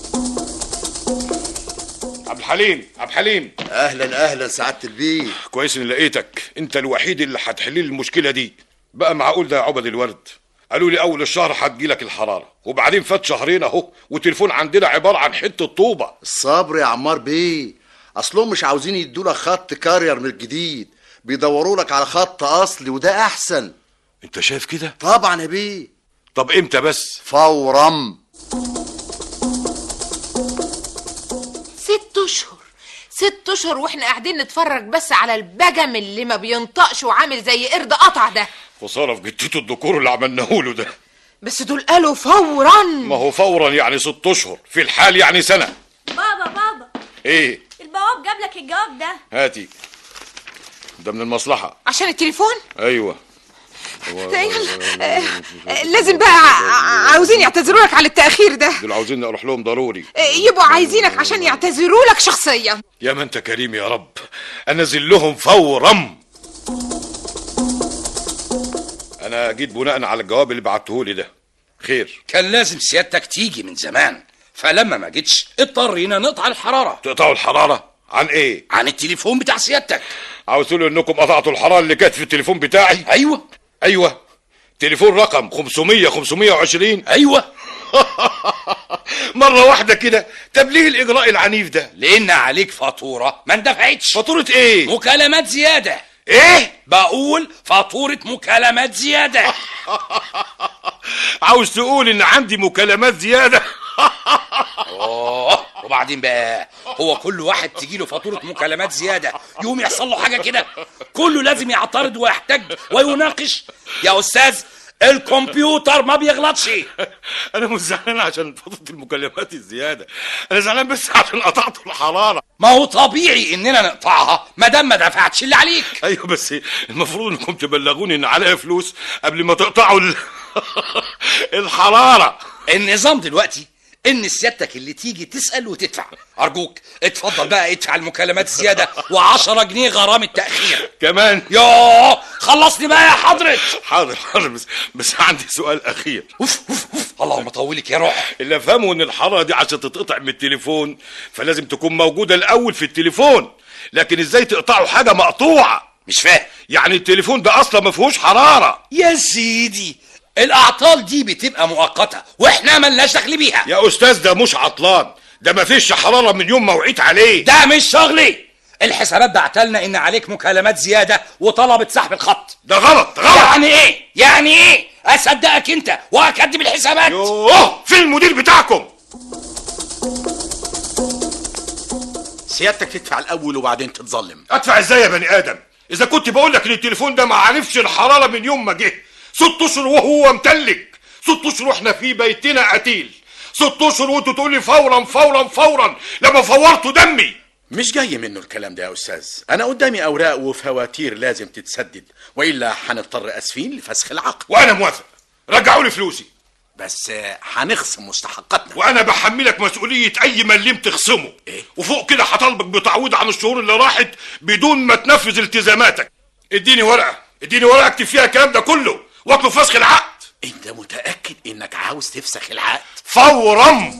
عبد الحليم عبد الحليم اهلا اهلا سعاده البيه كويس اني لقيتك انت الوحيد اللي هتحل لي المشكله دي بقى معقول ده يا عبد الورد قالوا لي اول الشهر هتجيلك الحراره وبعدين فات شهرين اهو والتليفون عندنا عباره عن حته طوبه الصبر يا عمار بيه اصلهم مش عاوزين يدوا خط كارير من الجديد بيدوروا لك على خط اصلي وده احسن انت شايف كده طبعا يا بيه طب امتى بس فورا ست اشهر ست اشهر واحنا قاعدين نتفرج بس على البجم اللي ما بينطقش وعامل زي قرد قطع ده خساره في جتته الذكور اللي عملناه له ده بس دول قالوا فورا ما هو فورا يعني ست اشهر في الحال يعني سنه بابا بابا ايه البواب جاب لك الجواب ده هاتي ده من المصلحه عشان التليفون ايوه يلا آه، آه، لازم بقى ع- عاوزين يعتذروا لك على التأخير ده دول عاوزين اروح لهم ضروري آه، يبقوا عايزينك عشان يعتذروا لك شخصيا يا ما انت كريم يا رب انزل لهم فورا انا جيت بناء على الجواب اللي بعته لي ده خير كان لازم سيادتك تيجي من زمان فلما ما جيتش اضطرينا نقطع الحراره تقطعوا الحراره عن ايه عن التليفون بتاع سيادتك عاوز تقولوا انكم قطعتوا الحراره اللي كانت في التليفون بتاعي ايوه ايوه تليفون رقم 500 520 ايوه مره واحده كده طب ليه الاجراء العنيف ده لان عليك فاتوره ما اندفعتش فاتوره ايه مكالمات زياده ايه بقول فاتوره مكالمات زياده عاوز تقول ان عندي مكالمات زياده اوه وبعدين بقى هو كل واحد تجيله فاتوره مكالمات زياده يقوم يحصل له حاجه كده كله لازم يعترض ويحتج ويناقش يا استاذ الكمبيوتر ما بيغلطش انا مش زعلان عشان فاتوره المكالمات الزياده انا زعلان بس عشان قطعت الحراره ما هو طبيعي اننا نقطعها ما دام ما دفعتش اللي عليك ايوه بس المفروض انكم تبلغوني ان عليا فلوس قبل ما تقطعوا ال... الحراره النظام دلوقتي ان سيادتك اللي تيجي تسال وتدفع ارجوك اتفضل بقى ادفع المكالمات زياده و10 جنيه غرامه تاخير كمان يوه خلصني بقى يا حضرة حاضر حاضر بس بس عندي سؤال اخير أوف أوف أوف اللهم طولك يا روح اللي افهمه ان الحراره دي عشان تتقطع من التليفون فلازم تكون موجوده الاول في التليفون لكن ازاي تقطعوا حاجه مقطوعه مش فاهم يعني التليفون ده اصلا ما فيهوش حراره يا سيدي الاعطال دي بتبقى مؤقته واحنا ملناش دخل بيها يا استاذ ده مش عطلان ده ما فيش حراره من يوم ما وعيت عليه ده مش شغلي الحسابات بعتلنا ان عليك مكالمات زياده وطلبت سحب الخط ده غلط غلط يعني ايه يعني ايه اصدقك انت واكدب الحسابات يوه فين المدير بتاعكم سيادتك تدفع الاول وبعدين تتظلم ادفع ازاي يا بني ادم اذا كنت بقول لك ان التليفون ده ما عرفش الحراره من يوم ما جه ست اشهر وهو متلج ست اشهر واحنا في بيتنا قتيل ست اشهر وانتوا تقول لي فورا فورا فورا لما فورتوا دمي مش جاي منه الكلام ده يا استاذ انا قدامي اوراق وفواتير لازم تتسدد والا هنضطر اسفين لفسخ العقد وانا موافق رجعوا لي فلوسي بس آه، هنخصم مستحقاتنا وانا بحملك مسؤوليه اي مليم تخصمه إيه؟ وفوق كده هطالبك بتعويض عن الشهور اللي راحت بدون ما تنفذ التزاماتك اديني ورقه اديني ورقه اكتب فيها الكلام ده كله واطلب فسخ العقد انت متاكد انك عاوز تفسخ العقد فورا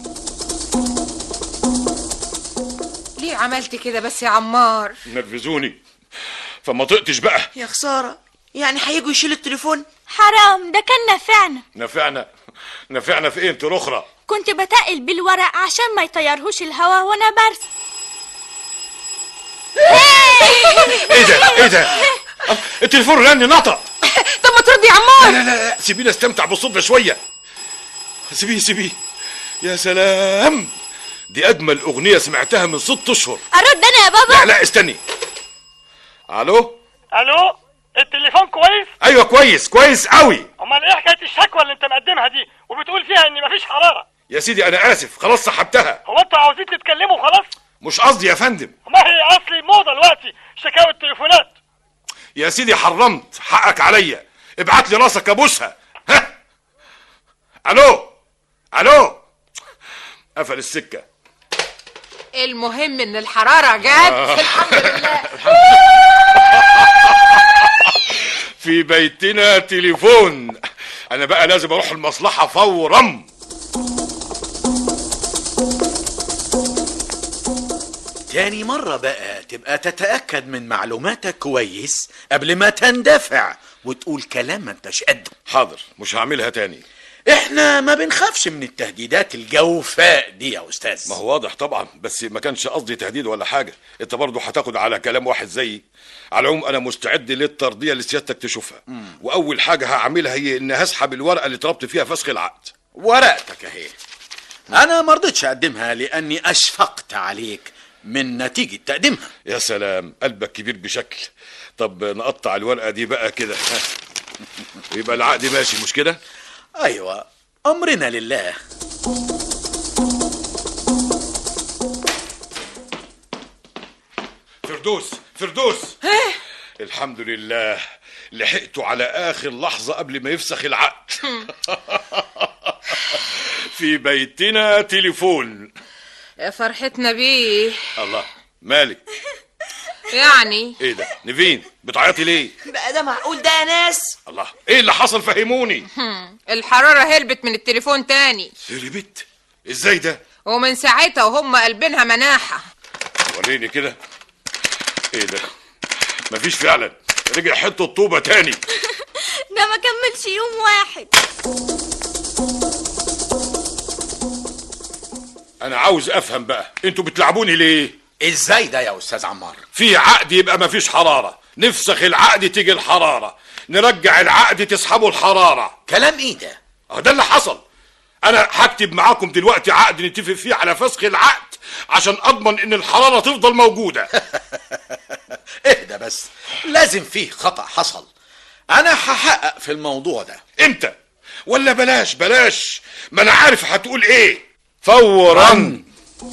ليه عملت كده بس يا عمار نرفزوني فما طقتش بقى يا خساره يعني هيجوا يشيلوا التليفون حرام ده كان نافعنا نفعنا نفعنا في ايه انت الاخرى كنت بتقل بالورق عشان ما يطيرهوش الهوا وانا برسم ايه ده ايه ده التليفون رن نطق طب ما ترد يا عمار لا لا لا سيبيني استمتع بالصوت ده شويه سيبيه سيبيه يا سلام دي اجمل اغنيه سمعتها من ست اشهر ارد انا يا بابا لا لا استني الو الو التليفون كويس ايوه كويس كويس قوي امال ايه حكايه الشكوى اللي انت مقدمها دي وبتقول فيها ان مفيش حراره يا سيدي انا اسف خلاص سحبتها هو انتوا عاوزين تتكلموا خلاص مش قصدي يا فندم ما هي اصلي موضه دلوقتي شكاوى التليفونات يا سيدي حرمت حقك عليا ابعت لي راسك ابوسها ها الو الو قفل السكه المهم ان الحراره جت آه. الحمد لله في بيتنا تليفون انا بقى لازم اروح المصلحه فورا تاني مرة بقى تبقى تتأكد من معلوماتك كويس قبل ما تندفع وتقول كلام ما انتش قده حاضر مش هعملها تاني احنا ما بنخافش من التهديدات الجوفاء دي يا استاذ ما هو واضح طبعا بس ما كانش قصدي تهديد ولا حاجه انت برضه هتاخد على كلام واحد زيي على العموم انا مستعد للترضيه اللي سيادتك تشوفها واول حاجه هعملها هي ان هسحب الورقه اللي طلبت فيها فسخ العقد ورقتك اهي انا ما رضيتش اقدمها لاني اشفقت عليك من نتيجة تقديمها يا سلام قلبك كبير بشكل طب نقطع الورقه دي بقى كده ويبقى العقد ماشي مش كده ايوه امرنا لله فردوس فردوس الحمد لله لحقته على اخر لحظه قبل ما يفسخ العقد في بيتنا تليفون يا فرحتنا بيه الله مالك يعني ايه ده نيفين بتعيطي ليه بقى ده معقول ده يا ناس الله ايه اللي حصل فهموني هم، الحراره هربت من التليفون تاني هربت ازاي ده ومن ساعتها وهم قلبينها مناحه وريني كده ايه ده مفيش فعلا رجع حته الطوبه تاني ده ما كملش يوم واحد انا عاوز افهم بقى انتوا بتلعبوني ليه ازاي ده يا استاذ عمار في عقد يبقى مفيش حراره نفسخ العقد تيجي الحراره نرجع العقد تسحبوا الحراره كلام ايه ده اه ده اللي حصل انا هكتب معاكم دلوقتي عقد نتفق فيه على فسخ العقد عشان اضمن ان الحراره تفضل موجوده اهدى بس لازم فيه خطأ حصل انا هحقق في الموضوع ده امتى ولا بلاش بلاش ما انا عارف هتقول ايه فورا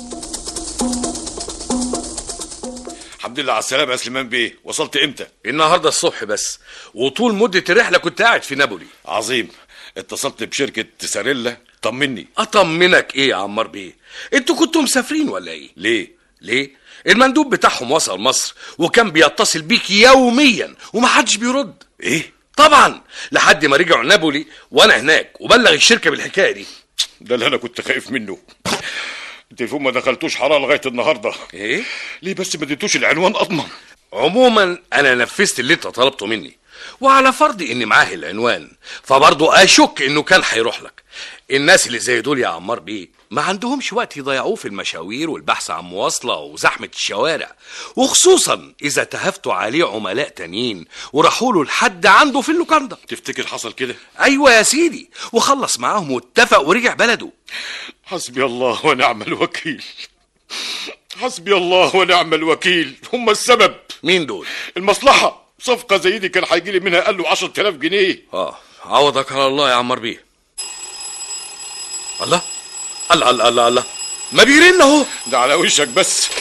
الحمد لله على السلامه يا سليمان بيه وصلت امتى النهارده الصبح بس وطول مدة الرحلة كنت قاعد في نابولي عظيم اتصلت بشركه ساريلا طمني اطمنك ايه يا عمار بيه انتوا كنتوا مسافرين ولا ايه ليه ليه المندوب بتاعهم وصل مصر وكان بيتصل بيك يوميا ومحدش بيرد ايه طبعا لحد ما رجعوا نابولي وانا هناك وبلغ الشركه بالحكايه دي ده اللي انا كنت خايف منه التليفون ما دخلتوش حراره لغايه النهارده ايه ليه بس ما اديتوش العنوان اضمن عموما انا نفذت اللي انت طلبته مني وعلى فرض ان معاه العنوان فبرضه اشك انه كان هيروح لك الناس اللي زي دول يا عمار بيه ما عندهمش وقت يضيعوه في المشاوير والبحث عن مواصلة وزحمة الشوارع وخصوصا إذا تهفتوا عليه عملاء تانيين وراحوا له لحد عنده في اللوكاندا تفتكر حصل كده أيوة يا سيدي وخلص معاهم واتفق ورجع بلده حسبي الله ونعم الوكيل حسبي الله ونعم الوكيل هم السبب مين دول المصلحه صفقه زي دي كان هيجي لي منها قال له 10000 جنيه اه عوضك على الله يا عمار بيه الله الله الله الله, الله. ما بيرن اهو ده على وشك بس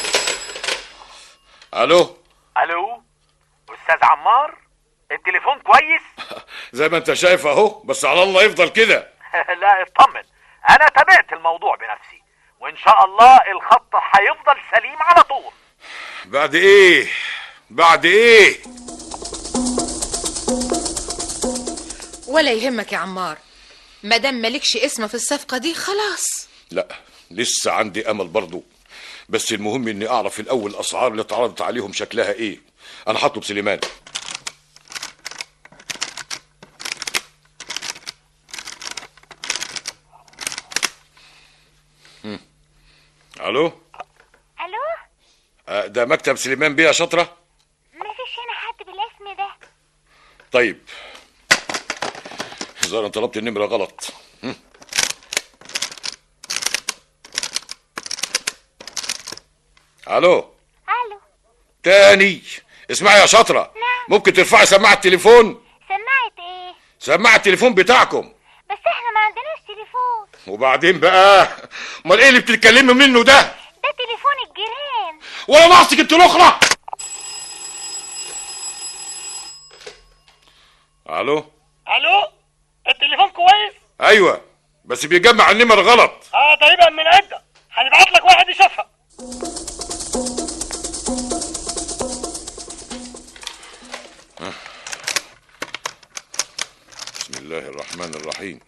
الو الو استاذ عمار التليفون كويس زي ما انت شايف اهو بس على الله يفضل كده لا اطمن انا تابعت الموضوع بنفسي وان شاء الله الخط هيفضل سليم على طول بعد ايه بعد ايه ولا يهمك يا عمار مادام مالكش اسم في الصفقة دي خلاص لا لسه عندي امل برضو بس المهم اني اعرف الاول الاسعار اللي اتعرضت عليهم شكلها ايه انا هطلب سليمان مم. الو الو آه، ده مكتب سليمان بيه يا شاطره مفيش هنا حد بالاسم ده طيب ظهر انا طلبت النمره غلط هم. الو الو تاني اسمعي يا شاطره ممكن ترفعي سماعه التليفون سماعة ايه سماعه التليفون بتاعكم بس احنا ما عندناش تليفون وبعدين بقى امال ايه اللي بتتكلمي منه ده ده تليفون الجيران ولا ناقصك انت الاخرى الو الو التليفون كويس ايوه بس بيجمع النمر غلط اه ده يبقى من عده هنبعت لك واحد يشوفها بسم الله الرحمن الرحيم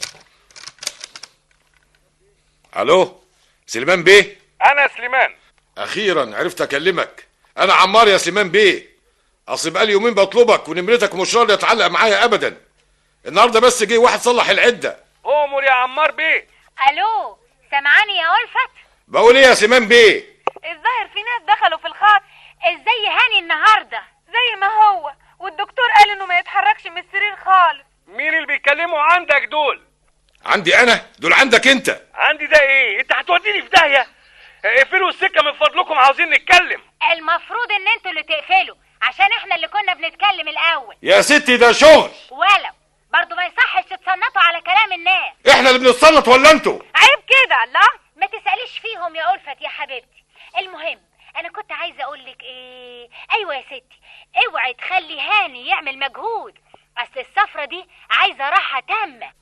الو سليمان بيه انا سليمان اخيرا عرفت اكلمك انا عمار يا سليمان بيه اصل بقالي يومين بطلبك ونمرتك مش راضيه تتعلق معايا ابدا النهارده بس جه واحد صلح العده امر يا عمار بيه الو سامعاني يا ألفت بقول ايه يا سليمان بيه الظاهر في ناس دخلوا في الخط ازاي هاني النهارده زي ما هو والدكتور قال انه ما يتحركش من السرير خالص مين اللي بيتكلموا عندك دول عندي انا دول عندك انت عندي ده ايه انت هتوديني في داهيه اقفلوا السكه من فضلكم عاوزين نتكلم المفروض ان انتوا اللي تقفلوا عشان احنا اللي كنا بنتكلم الاول يا ستي ده شغل ولو برضو ما يصحش تتصنطوا على كلام الناس احنا اللي بنتصنط ولا انتوا عيب كده الله ما تسأليش فيهم يا ألفت يا حبيبتي المهم انا كنت عايزه اقول لك ايه ايوه يا ستي اوعي تخلي هاني يعمل مجهود اصل السفره دي عايزه راحه تامه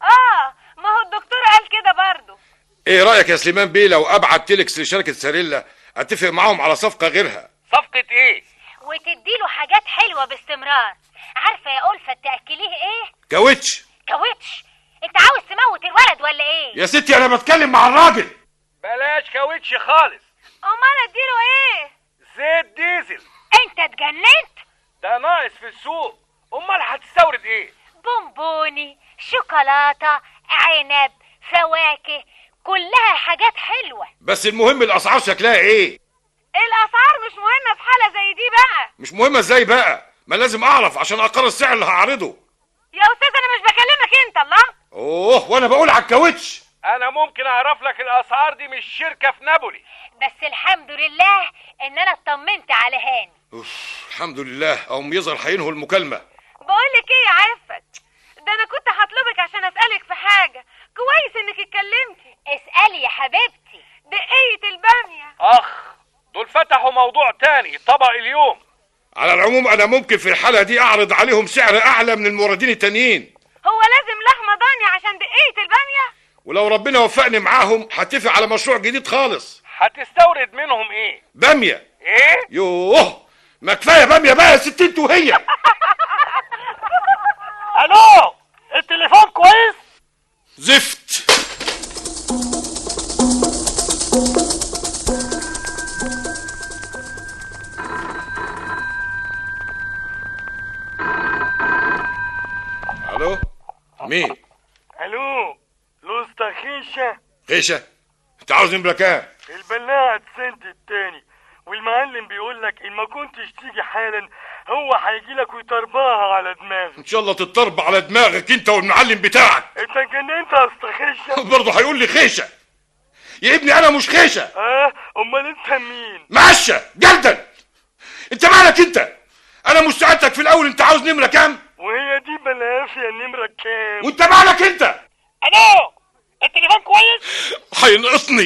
اه ما هو الدكتور قال كده برضه ايه رايك يا سليمان بيه لو ابعت تيلكس لشركه ساريلا اتفق معاهم على صفقه غيرها صفقه ايه وتديله حاجات حلوه باستمرار عارفه يا ألفت تاكليه ايه كاوتش كاوتش انت عاوز تموت الولد ولا ايه يا ستي انا بتكلم مع الراجل بلاش كاوتش خالص امال اديله ايه زيت ديزل انت اتجننت ده ناقص في السوق امال هتستورد ايه بونبوني شوكولاته عنب فواكه كلها حاجات حلوه بس المهم الاسعار شكلها ايه الاسعار مش مهمه في حاله زي دي بقى مش مهمه ازاي بقى ما لازم اعرف عشان اقرر السعر اللي هعرضه يا استاذ انا مش بكلمك انت الله اوه وانا بقول على الكاوتش انا ممكن اعرف لك الاسعار دي من الشركه في نابولي بس الحمد لله ان انا اطمنت على هاني أوف الحمد لله اقوم يظهر هينهوا المكالمه بقول لك ايه يا عفت ده انا كنت هطلبك عشان اسالك في حاجه كويس انك اتكلمتي اسالي يا حبيبتي دقية الباميه اخ دول فتحوا موضوع تاني طبق اليوم على العموم انا ممكن في الحاله دي اعرض عليهم سعر اعلى من الموردين التانيين هو لازم لحمه ضاني عشان دقية الباميه ولو ربنا وفقني معاهم هتفق على مشروع جديد خالص هتستورد منهم ايه باميه ايه يوه ما كفايه باميه بقى يا ست انت وهي الو التليفون كويس زفت الو مين الو لوستا خيشه خيشه انت عاوز نمره كام البلاعة سنت التاني والمعلم بيقول لك ان ما كنتش تيجي حالا هو هيجي لك ويطرباها على دماغك ان شاء الله تتضرب على دماغك انت والمعلم بتاعك انت اتجننت يا اسطى خيشه برضه هيقول لي خيشه يا ابني انا مش خيشه اه امال انت مين معشة جلدا انت مالك انت انا مش سألتك في الاول انت عاوز نمرة كام وهي دي بلافيا النمرة كام وانت مالك انت الو التليفون كويس هينقصني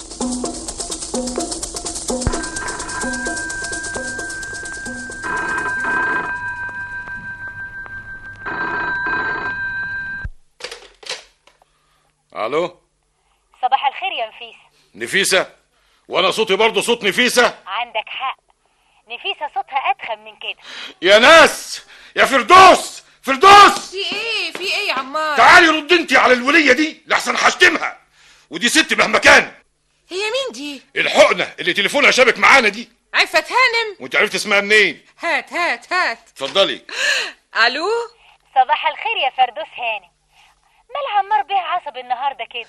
الو صباح الخير يا نفيسة نفيسة وانا صوتي برضه صوت نفيسة عندك حق نفيسة صوتها أتخن من كده يا ناس يا فردوس فردوس في ايه في ايه يا عمار تعالي رد انت على الولية دي لحسن هشتمها ودي ست مهما كان هي مين دي الحقنة اللي تليفونها شابك معانا دي عفت هانم وانت عرفت اسمها منين هات هات هات اتفضلي الو صباح الخير يا فردوس هانم مال عمار بيه عصب النهارده كده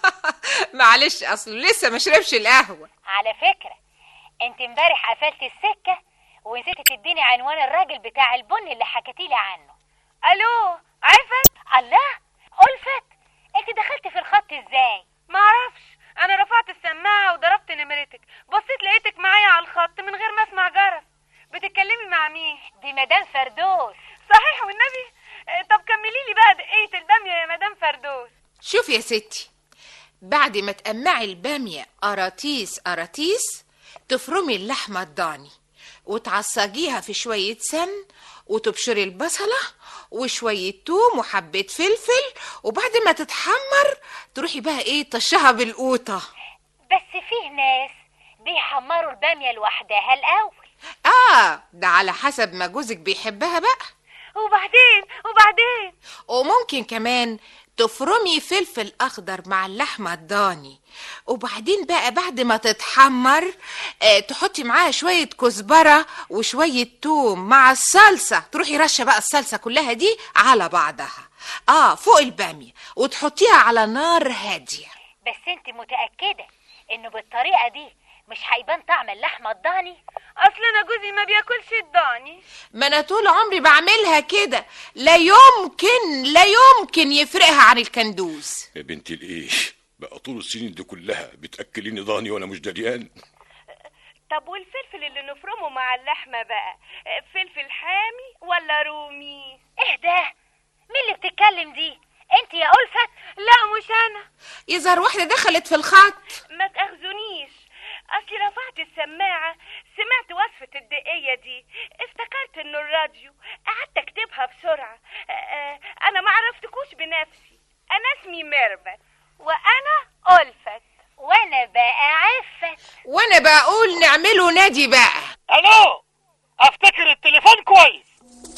معلش اصله لسه ما شربش القهوه على فكرة انت امبارح قفلت السكة ونسيتي تديني عنوان الراجل بتاع البن اللي حكيتيلي عنه الو عفت الله ألفت انت دخلت في الخط ازاي معرفش انا رفعت السماعه وضربت نمرتك بصيت لقيتك معايا على الخط من غير ما اسمع جرس بتتكلمي مع مين دي مدام فردوس صحيح والنبي آه، طب كملي لي بقى دقيقه الباميه يا مدام فردوس شوف يا ستي بعد ما تقمعي البامية قراطيس قراطيس تفرمي اللحمة الضاني وتعصجيها في شوية سمن وتبشري البصلة وشوية توم وحبة فلفل وبعد ما تتحمر تروحي بقى ايه تشها بالقوطة بس فيه ناس بيحمروا البامية لوحدها الأول اه ده على حسب ما جوزك بيحبها بقى وبعدين وبعدين وممكن كمان تفرمي فلفل اخضر مع اللحمه الضاني وبعدين بقى بعد ما تتحمر آه تحطي معاها شويه كزبره وشويه توم مع الصلصه تروحي رشه بقى الصلصه كلها دي على بعضها اه فوق الباميه وتحطيها على نار هاديه بس انت متأكدة انه بالطريقة دي مش هيبان طعم اللحمة الضاني اصل انا جوزي ما بياكلش الضاني ما انا طول عمري بعملها كده لا يمكن لا يمكن يفرقها عن الكندوز يا بنتي الايه بقى طول السنين دي كلها بتاكليني ضاني وانا مش دريان طب والفلفل اللي نفرمه مع اللحمه بقى آه، فلفل حامي ولا رومي ايه ده مين اللي بتتكلم دي انت يا ألفت لا مش انا يظهر واحده دخلت في الخط ما تاخذونيش اصلي رفعت السماعه سمعت وصفه الدقيه دي افتكرت انه الراديو قعدت اكتبها بسرعه آه، آه، انا ما عرفتكوش بنفسي انا اسمي ميرفت وانا ألفت وانا بقى عفت وانا بقول نعمله نادي بقى الو افتكر التليفون كويس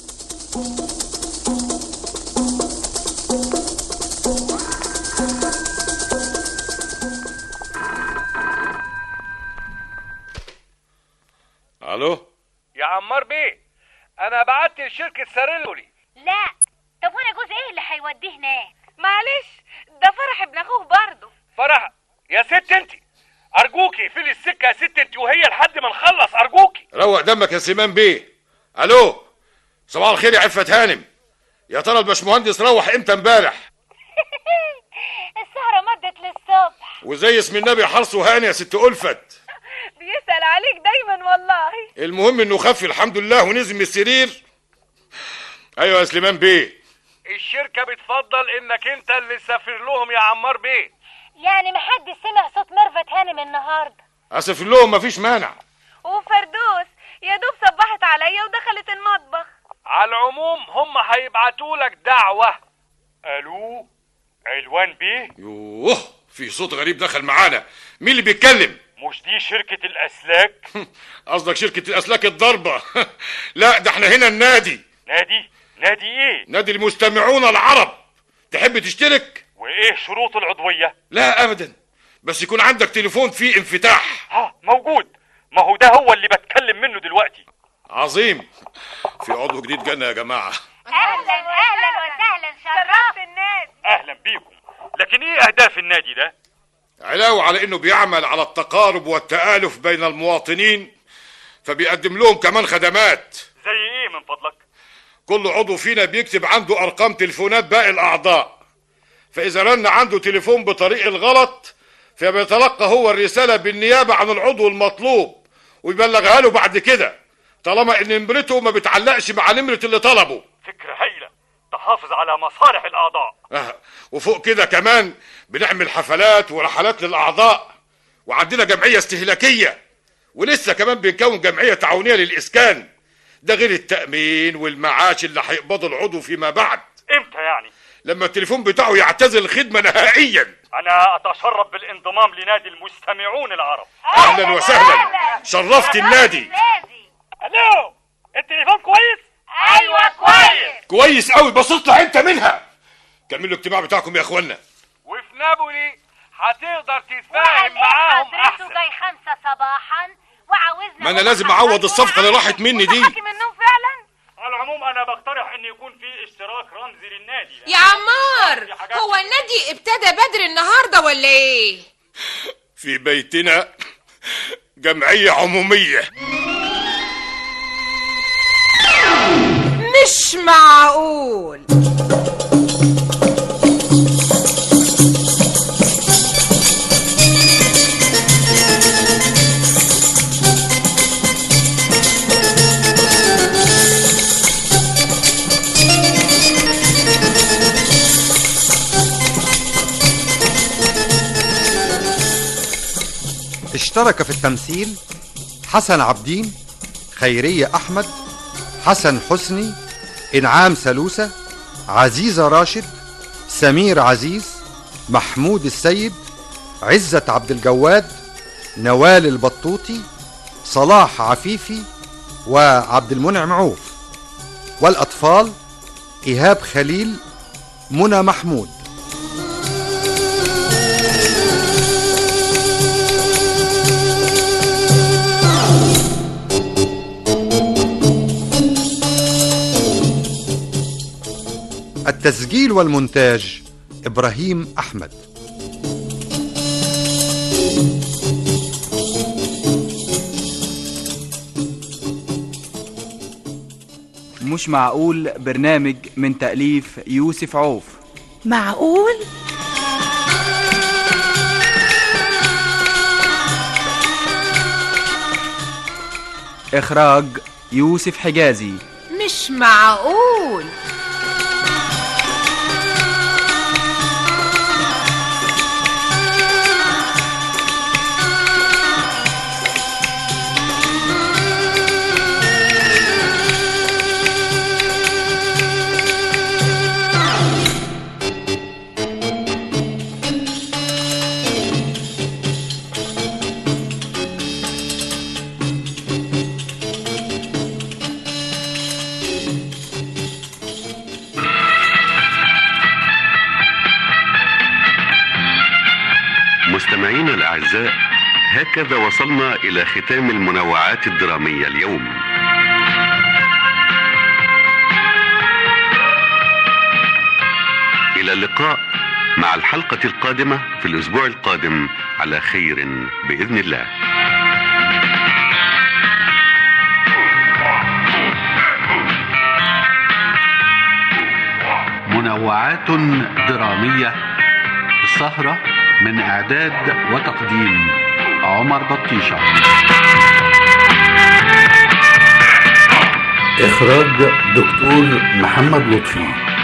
الو يا عمار بيه انا بعت لشركه ساريلولي لا طب وانا جوز ايه اللي هيوديه هناك معلش ده فرح ابن اخوه برضه فرح يا ست انت ارجوكي فين السكه يا ست انت وهي لحد ما نخلص ارجوكي روق دمك يا سليمان بيه الو صباح الخير يا عفت هانم يا ترى الباشمهندس روح امتى امبارح السهرة مدت للصبح وزي اسم النبي حرصه هاني يا ست ألفت بيسأل عليك دايما والله المهم انه خف الحمد لله ونزل من السرير ايوه يا سليمان بيه الشركه بتفضل انك انت اللي تسافر لهم يا عمار بيه يعني محدش سمع صوت ميرفت هانم النهارده اسف لهم مفيش مانع وفردوس يا دوب صبحت عليا ودخلت المطبخ على العموم هم هيبعتوا لك دعوه الو علوان بيه يوه في صوت غريب دخل معانا مين اللي بيتكلم مش دي شركه الاسلاك قصدك شركة الأسلاك الضربة لا ده احنا هنا النادي نادي نادي ايه نادي المستمعون العرب تحب تشترك وايه شروط العضويه لا أبدا بس يكون عندك تليفون فيه انفتاح ها موجود ما هو ده هو اللي بتكلم منه دلوقتي عظيم في عضو جديد جانا يا جماعة اهلا اهلا وسهلا شرفت النادي اهلا بيكم لكن ايه اهداف النادي ده علاوة على انه بيعمل على التقارب والتآلف بين المواطنين فبيقدم لهم كمان خدمات زي ايه من فضلك كل عضو فينا بيكتب عنده ارقام تليفونات باقي الاعضاء فاذا رن عنده تليفون بطريق الغلط فبيتلقى هو الرسالة بالنيابة عن العضو المطلوب ويبلغها له بعد كده طالما ان نمرته ما بتعلقش مع نمرة اللي طلبه فكرة هايلة تحافظ على مصالح الأعضاء آه. وفوق كده كمان بنعمل حفلات ورحلات للأعضاء وعندنا جمعية استهلاكية ولسه كمان بنكون جمعية تعاونية للإسكان ده غير التأمين والمعاش اللي هيقبضه العضو فيما بعد امتى يعني لما التليفون بتاعه يعتزل الخدمة نهائيا أنا أتشرف بالانضمام لنادي المستمعون العرب أهلا وسهلا شرفت النادي الو التليفون كويس ايوه كويس كويس قوي بس اطلع انت منها كملوا الاجتماع بتاعكم يا اخوانا وفي نابولي هتقدر تتفاهم معاهم حضرته احسن جاي خمسة صباحا وعاوزنا ما انا لازم اعوض الصفقة اللي راحت مني دي حاكم النوم فعلا على العموم أنا بقترح إن يكون في اشتراك رمزي للنادي يا عمار هو النادي ابتدى بدري النهارده ولا ايه في بيتنا جمعية عمومية مش معقول اشترك في التمثيل حسن عبدين خيرية أحمد حسن حسني إنعام سلوسة عزيزة راشد سمير عزيز محمود السيد عزة عبد الجواد نوال البطوطي صلاح عفيفي وعبد المنعم عوف والأطفال إيهاب خليل منى محمود التسجيل والمونتاج إبراهيم أحمد مش معقول برنامج من تأليف يوسف عوف معقول إخراج يوسف حجازي مش معقول مستمعينا الأعزاء هكذا وصلنا إلى ختام المنوعات الدرامية اليوم إلى اللقاء مع الحلقة القادمة في الأسبوع القادم على خير بإذن الله منوعات درامية السهرة من إعداد وتقديم عمر بطيشة إخراج دكتور محمد لطفي